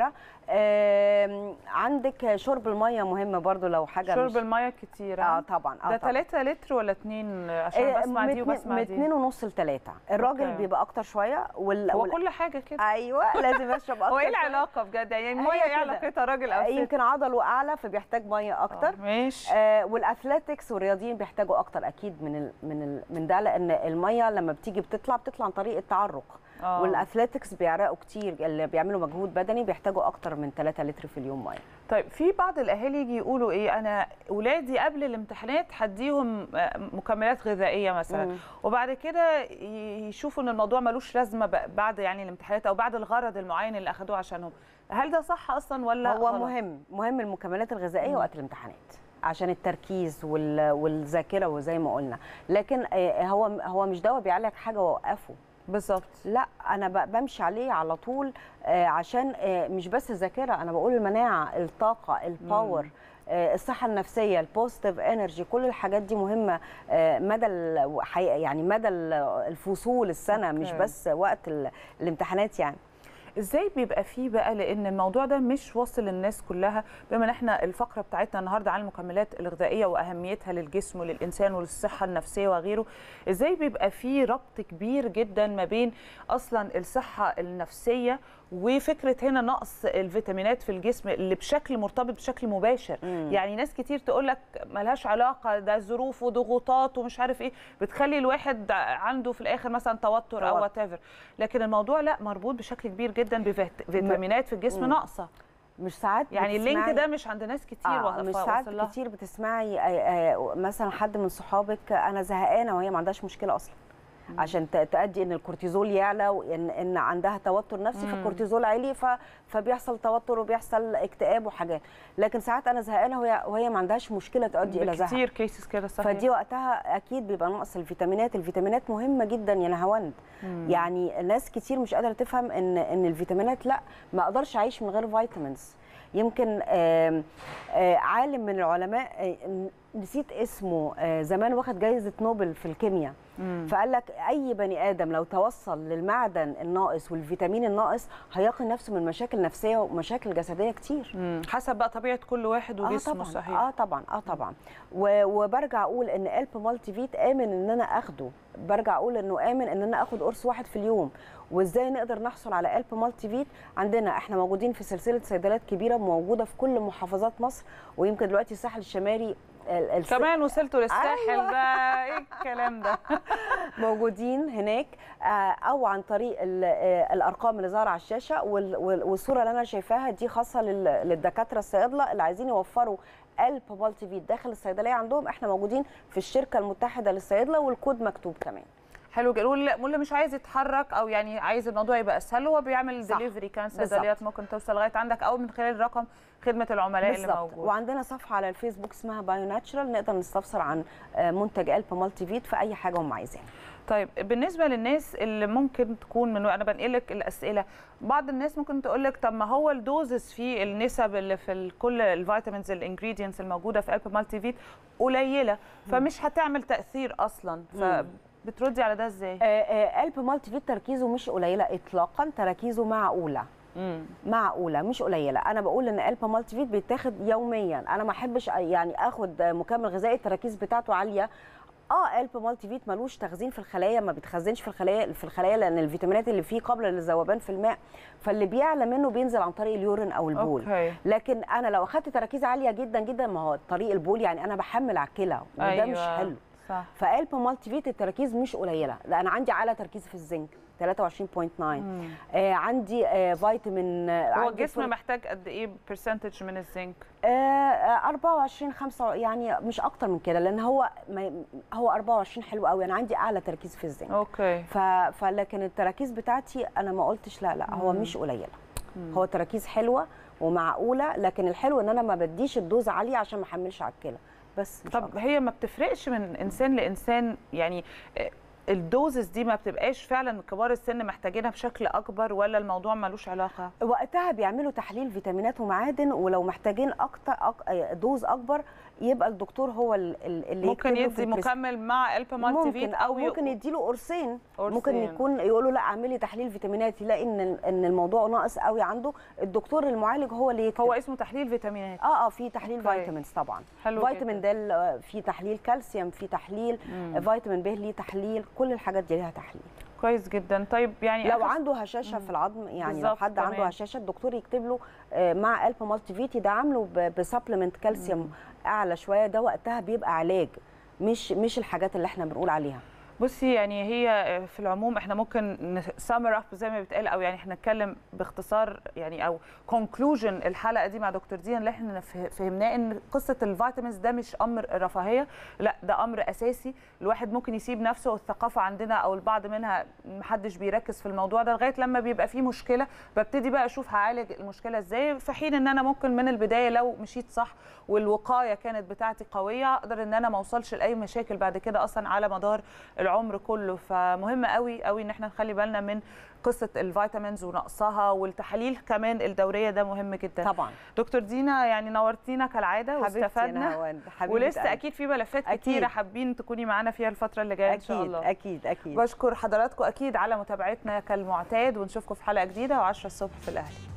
آم، عندك شرب الميه مهم برضو لو حاجه شرب مش الميه كتير اه طبعا اه ده طبعا 3 لتر ولا 2 عشان بسمع دي وبسمع من دي اتنين ونص لتلاتة الراجل أوكي. بيبقى اكتر شويه وال... هو وال... كل حاجه كده ايوه لازم اشرب اكتر هو ايه شوية. العلاقه بجد يعني الميه هي ايه كده. علاقتها راجل او ست يمكن عضله اعلى فبيحتاج ميه اكتر آه، ماشي آه والاثليتكس والرياضيين بيحتاجوا اكتر اكيد من ال من ال من ده لان الميه لما بتيجي بتطلع بتطلع عن طريق التعرق آه. والاثليتكس بيعرقوا كتير اللي بيعملوا مجهود بدني بيحتاجوا اكتر من 3 لتر في اليوم ميه طيب في بعض الاهالي يجي يقولوا ايه انا اولادي قبل الامتحانات هديهم آه، مكملات غذائيه مثلا مم. وبعد كده ي- يشوفوا ان الموضوع ملوش لازمه ب- بعد يعني الامتحانات او بعد الغرض المعين اللي اخدوه عشانهم هل ده صح اصلا ولا هو غلط؟ مهم مهم المكملات الغذائيه مم. وقت الامتحانات عشان التركيز وال- والذاكره وزي ما قلنا لكن آه، هو هو مش دواء بيعالج حاجه ووقفه بالظبط لا انا ب- بمشي عليه على طول آه، عشان آه، مش بس الذاكره انا بقول المناعه الطاقه الباور آه، الصحه النفسيه البوزيتيف انرجي كل الحاجات دي مهمه آه، مدى ال- حقيقة- يعني مدى ال- الفصول السنه مش أوكي. بس وقت ال- الامتحانات يعني ازاي بيبقى فيه بقى لان الموضوع ده مش واصل للناس كلها بما ان احنا الفقره بتاعتنا النهارده عن المكملات الغذائيه واهميتها للجسم وللانسان وللصحه النفسيه وغيره ازاي بيبقى فيه ربط كبير جدا ما بين اصلا الصحه النفسيه وفكره هنا نقص الفيتامينات في الجسم اللي بشكل مرتبط بشكل مباشر مم. يعني ناس كتير تقول لك ملهاش علاقه ده ظروف وضغوطات ومش عارف ايه بتخلي الواحد عنده في الاخر مثلا توتر او توتر. وات لكن الموضوع لا مربوط بشكل كبير جدا بفيتامينات في الجسم مم. ناقصه مش ساعات يعني اللينك بتسمعي- ده مش عند ناس كتير آه وص- مش ساعات وصل لها. كتير بتسمعي آه، آه، مثلا حد من صحابك انا زهقانه وهي ما عندهاش مشكله اصلا عشان ت- تؤدي ان الكورتيزول يعلى وان ان عندها توتر نفسي مم. فالكورتيزول عالي ف... فبيحصل توتر وبيحصل اكتئاب وحاجات لكن ساعات انا زهقانه وهي وهي ما عندهاش مشكله تؤدي الى زهق كتير كيسز كده صحيح فدي وقتها اكيد بيبقى نقص الفيتامينات الفيتامينات مهمه جدا يا نهاوند مم. يعني ناس كتير مش قادره تفهم ان ان الفيتامينات لا ما اقدرش اعيش من غير فيتامينز يمكن آم، آه، عالم من العلماء آه، نسيت اسمه آه، زمان واخد جائزه نوبل في الكيمياء مم. فقال لك اي بني ادم لو توصل للمعدن الناقص والفيتامين الناقص هيقي نفسه من مشاكل نفسيه ومشاكل جسديه كتير مم. حسب بقى طبيعه كل واحد وجسمه اه طبعا صحيح اه طبعا اه طبعا و- وبرجع اقول ان قلب مالتي فيت امن ان انا اخده برجع اقول انه امن ان انا اخد قرص واحد في اليوم وازاي نقدر نحصل على قلب مالتي فيت عندنا احنا موجودين في سلسله صيدليات كبيره موجوده في كل محافظات مصر ويمكن دلوقتي الساحل الشمالي ال- الس- كمان وصلتوا للساحل أيوة. ده ايه الكلام ده موجودين هناك آه، او عن طريق ال- آه، الارقام اللي ظاهره على الشاشه وال- وال- والصوره اللي انا شايفاها دي خاصه لل- للدكاتره الصيادله اللي عايزين يوفروا قلب مالتي فيت داخل الصيدليه عندهم احنا موجودين في الشركه المتحده للصيادله والكود مكتوب كمان حلو جدا واللي واللي مش عايز يتحرك او يعني عايز الموضوع يبقى اسهل هو بيعمل صح. دليفري كان بالظبط. صيدليات ممكن توصل لغايه عندك او من خلال رقم خدمه العملاء اللي بالظبط موجود وعندنا صفحه على الفيسبوك اسمها بايو ناتشرال نقدر نستفسر عن آه، منتج قلب مالتي فيت في اي حاجه هم عايزينها طيب بالنسبه للناس اللي ممكن تكون من انا بنقل لك الاسئله بعض الناس ممكن تقول لك طب ما هو الدوزز في النسب اللي في ال- كل الفيتامينز الانجريدينتس الموجوده في قلب مالتي فيت قليله فمش هتعمل تاثير اصلا فبتردي على ده ازاي؟ آه، آه، قلب مالتي فيت تركيزه مش قليله اطلاقا تركيزه معقوله مم. معقوله مش قليله انا بقول ان قلب مالتي فيت بيتاخد يوميا انا ما احبش يعني اخد مكمل غذائي التراكيز بتاعته عاليه اه قلب مالتي فيت ملوش تخزين في الخلايا ما بيتخزنش في الخلايا في الخلايا لان الفيتامينات اللي فيه قابله للذوبان في الماء فاللي بيعلى منه بينزل عن طريق اليورين او البول اوكي لكن انا لو اخدت تراكيز عاليه جدا جدا ما هو طريق البول يعني انا بحمل على الكلى وده أيوة. مش حلو صح فقلب مالتي فيت التراكيز مش قليله لا انا عندي اعلى تركيز في الزنك 23.9 آه عندي آه فيتامين آه هو عندي الجسم فول- محتاج قد ايه برسنتج من الزنك؟ آه، آه 24 5 يعني مش اكتر من كده لان هو ما هو 24 حلو قوي انا عندي اعلى تركيز في الزنك اوكي ف... فلكن التراكيز بتاعتي انا ما قلتش لا لا هو مش قليله هو تراكيز حلوه ومعقوله لكن الحلو ان انا ما بديش الدوز عاليه عشان ما احملش على الكلى بس مش طب أكتر. هي ما بتفرقش من انسان لانسان يعني آه، الدوزز دي ما بتبقاش فعلا كبار السن محتاجينها بشكل اكبر ولا الموضوع ملوش علاقه وقتها بيعملوا تحليل فيتامينات ومعادن ولو محتاجين اكتر أك... دوز اكبر يبقى الدكتور هو ال- ال- اللي ممكن يكتب له في يدي البريس- مكمل مع الب مالتي فيت ممكن او او ي- ممكن يديله قرصين قرصين. ممكن يكون يقول له لا اعملي تحليل فيتامينات يلاقي ان ان الموضوع ناقص قوي عنده الدكتور المعالج هو اللي يكتب هو اسمه تحليل فيتامينات اه اه في تحليل أوكي. فيتامينز طبعا حلو فيتامين د آه، في تحليل كالسيوم في تحليل مم. فيتامين ب ليه تحليل كل الحاجات دي ليها تحليل كويس جدا طيب يعني لو آخر- عنده هشاشه في العظم يعني لو بالظبط حد عنده كمان. هشاشه الدكتور يكتب له آه، مع الب مالتي فيتي ده عامله بسبلمنت كالسيوم اعلى شويه ده وقتها بيبقى علاج مش مش الحاجات اللي احنا بنقول عليها بصي يعني هي في العموم احنا ممكن سامر اب زي ما بيتقال او يعني احنا نتكلم باختصار يعني او كونكلوجن الحلقه دي مع دكتور ديان اللي احنا فه- فهمناه ان قصه الفيتامينز ده مش امر رفاهيه لا ده امر اساسي الواحد ممكن يسيب نفسه والثقافه عندنا او البعض منها محدش بيركز في الموضوع ده لغايه لما بيبقى فيه مشكله ببتدي بقى اشوف هعالج المشكله ازاي في حين ان انا ممكن من البدايه لو مشيت صح والوقايه كانت بتاعتي قويه اقدر ان انا ما اوصلش لاي مشاكل بعد كده اصلا على مدار العمر كله فمهم قوي قوي ان احنا نخلي بالنا من قصه الفيتامينز ونقصها والتحاليل كمان الدوريه ده مهم جدا طبعا دكتور دينا يعني نورتينا كالعاده حبيبتي واستفدنا أنا هوند، حبيبة ولسه قلبي. اكيد في ملفات أكيد. كتيره حابين تكوني معانا فيها الفتره اللي جايه ان شاء اكيد الله اكيد اكيد بشكر حضراتكم اكيد على متابعتنا كالمعتاد ونشوفكم في حلقه جديده و10 الصبح في الاهلي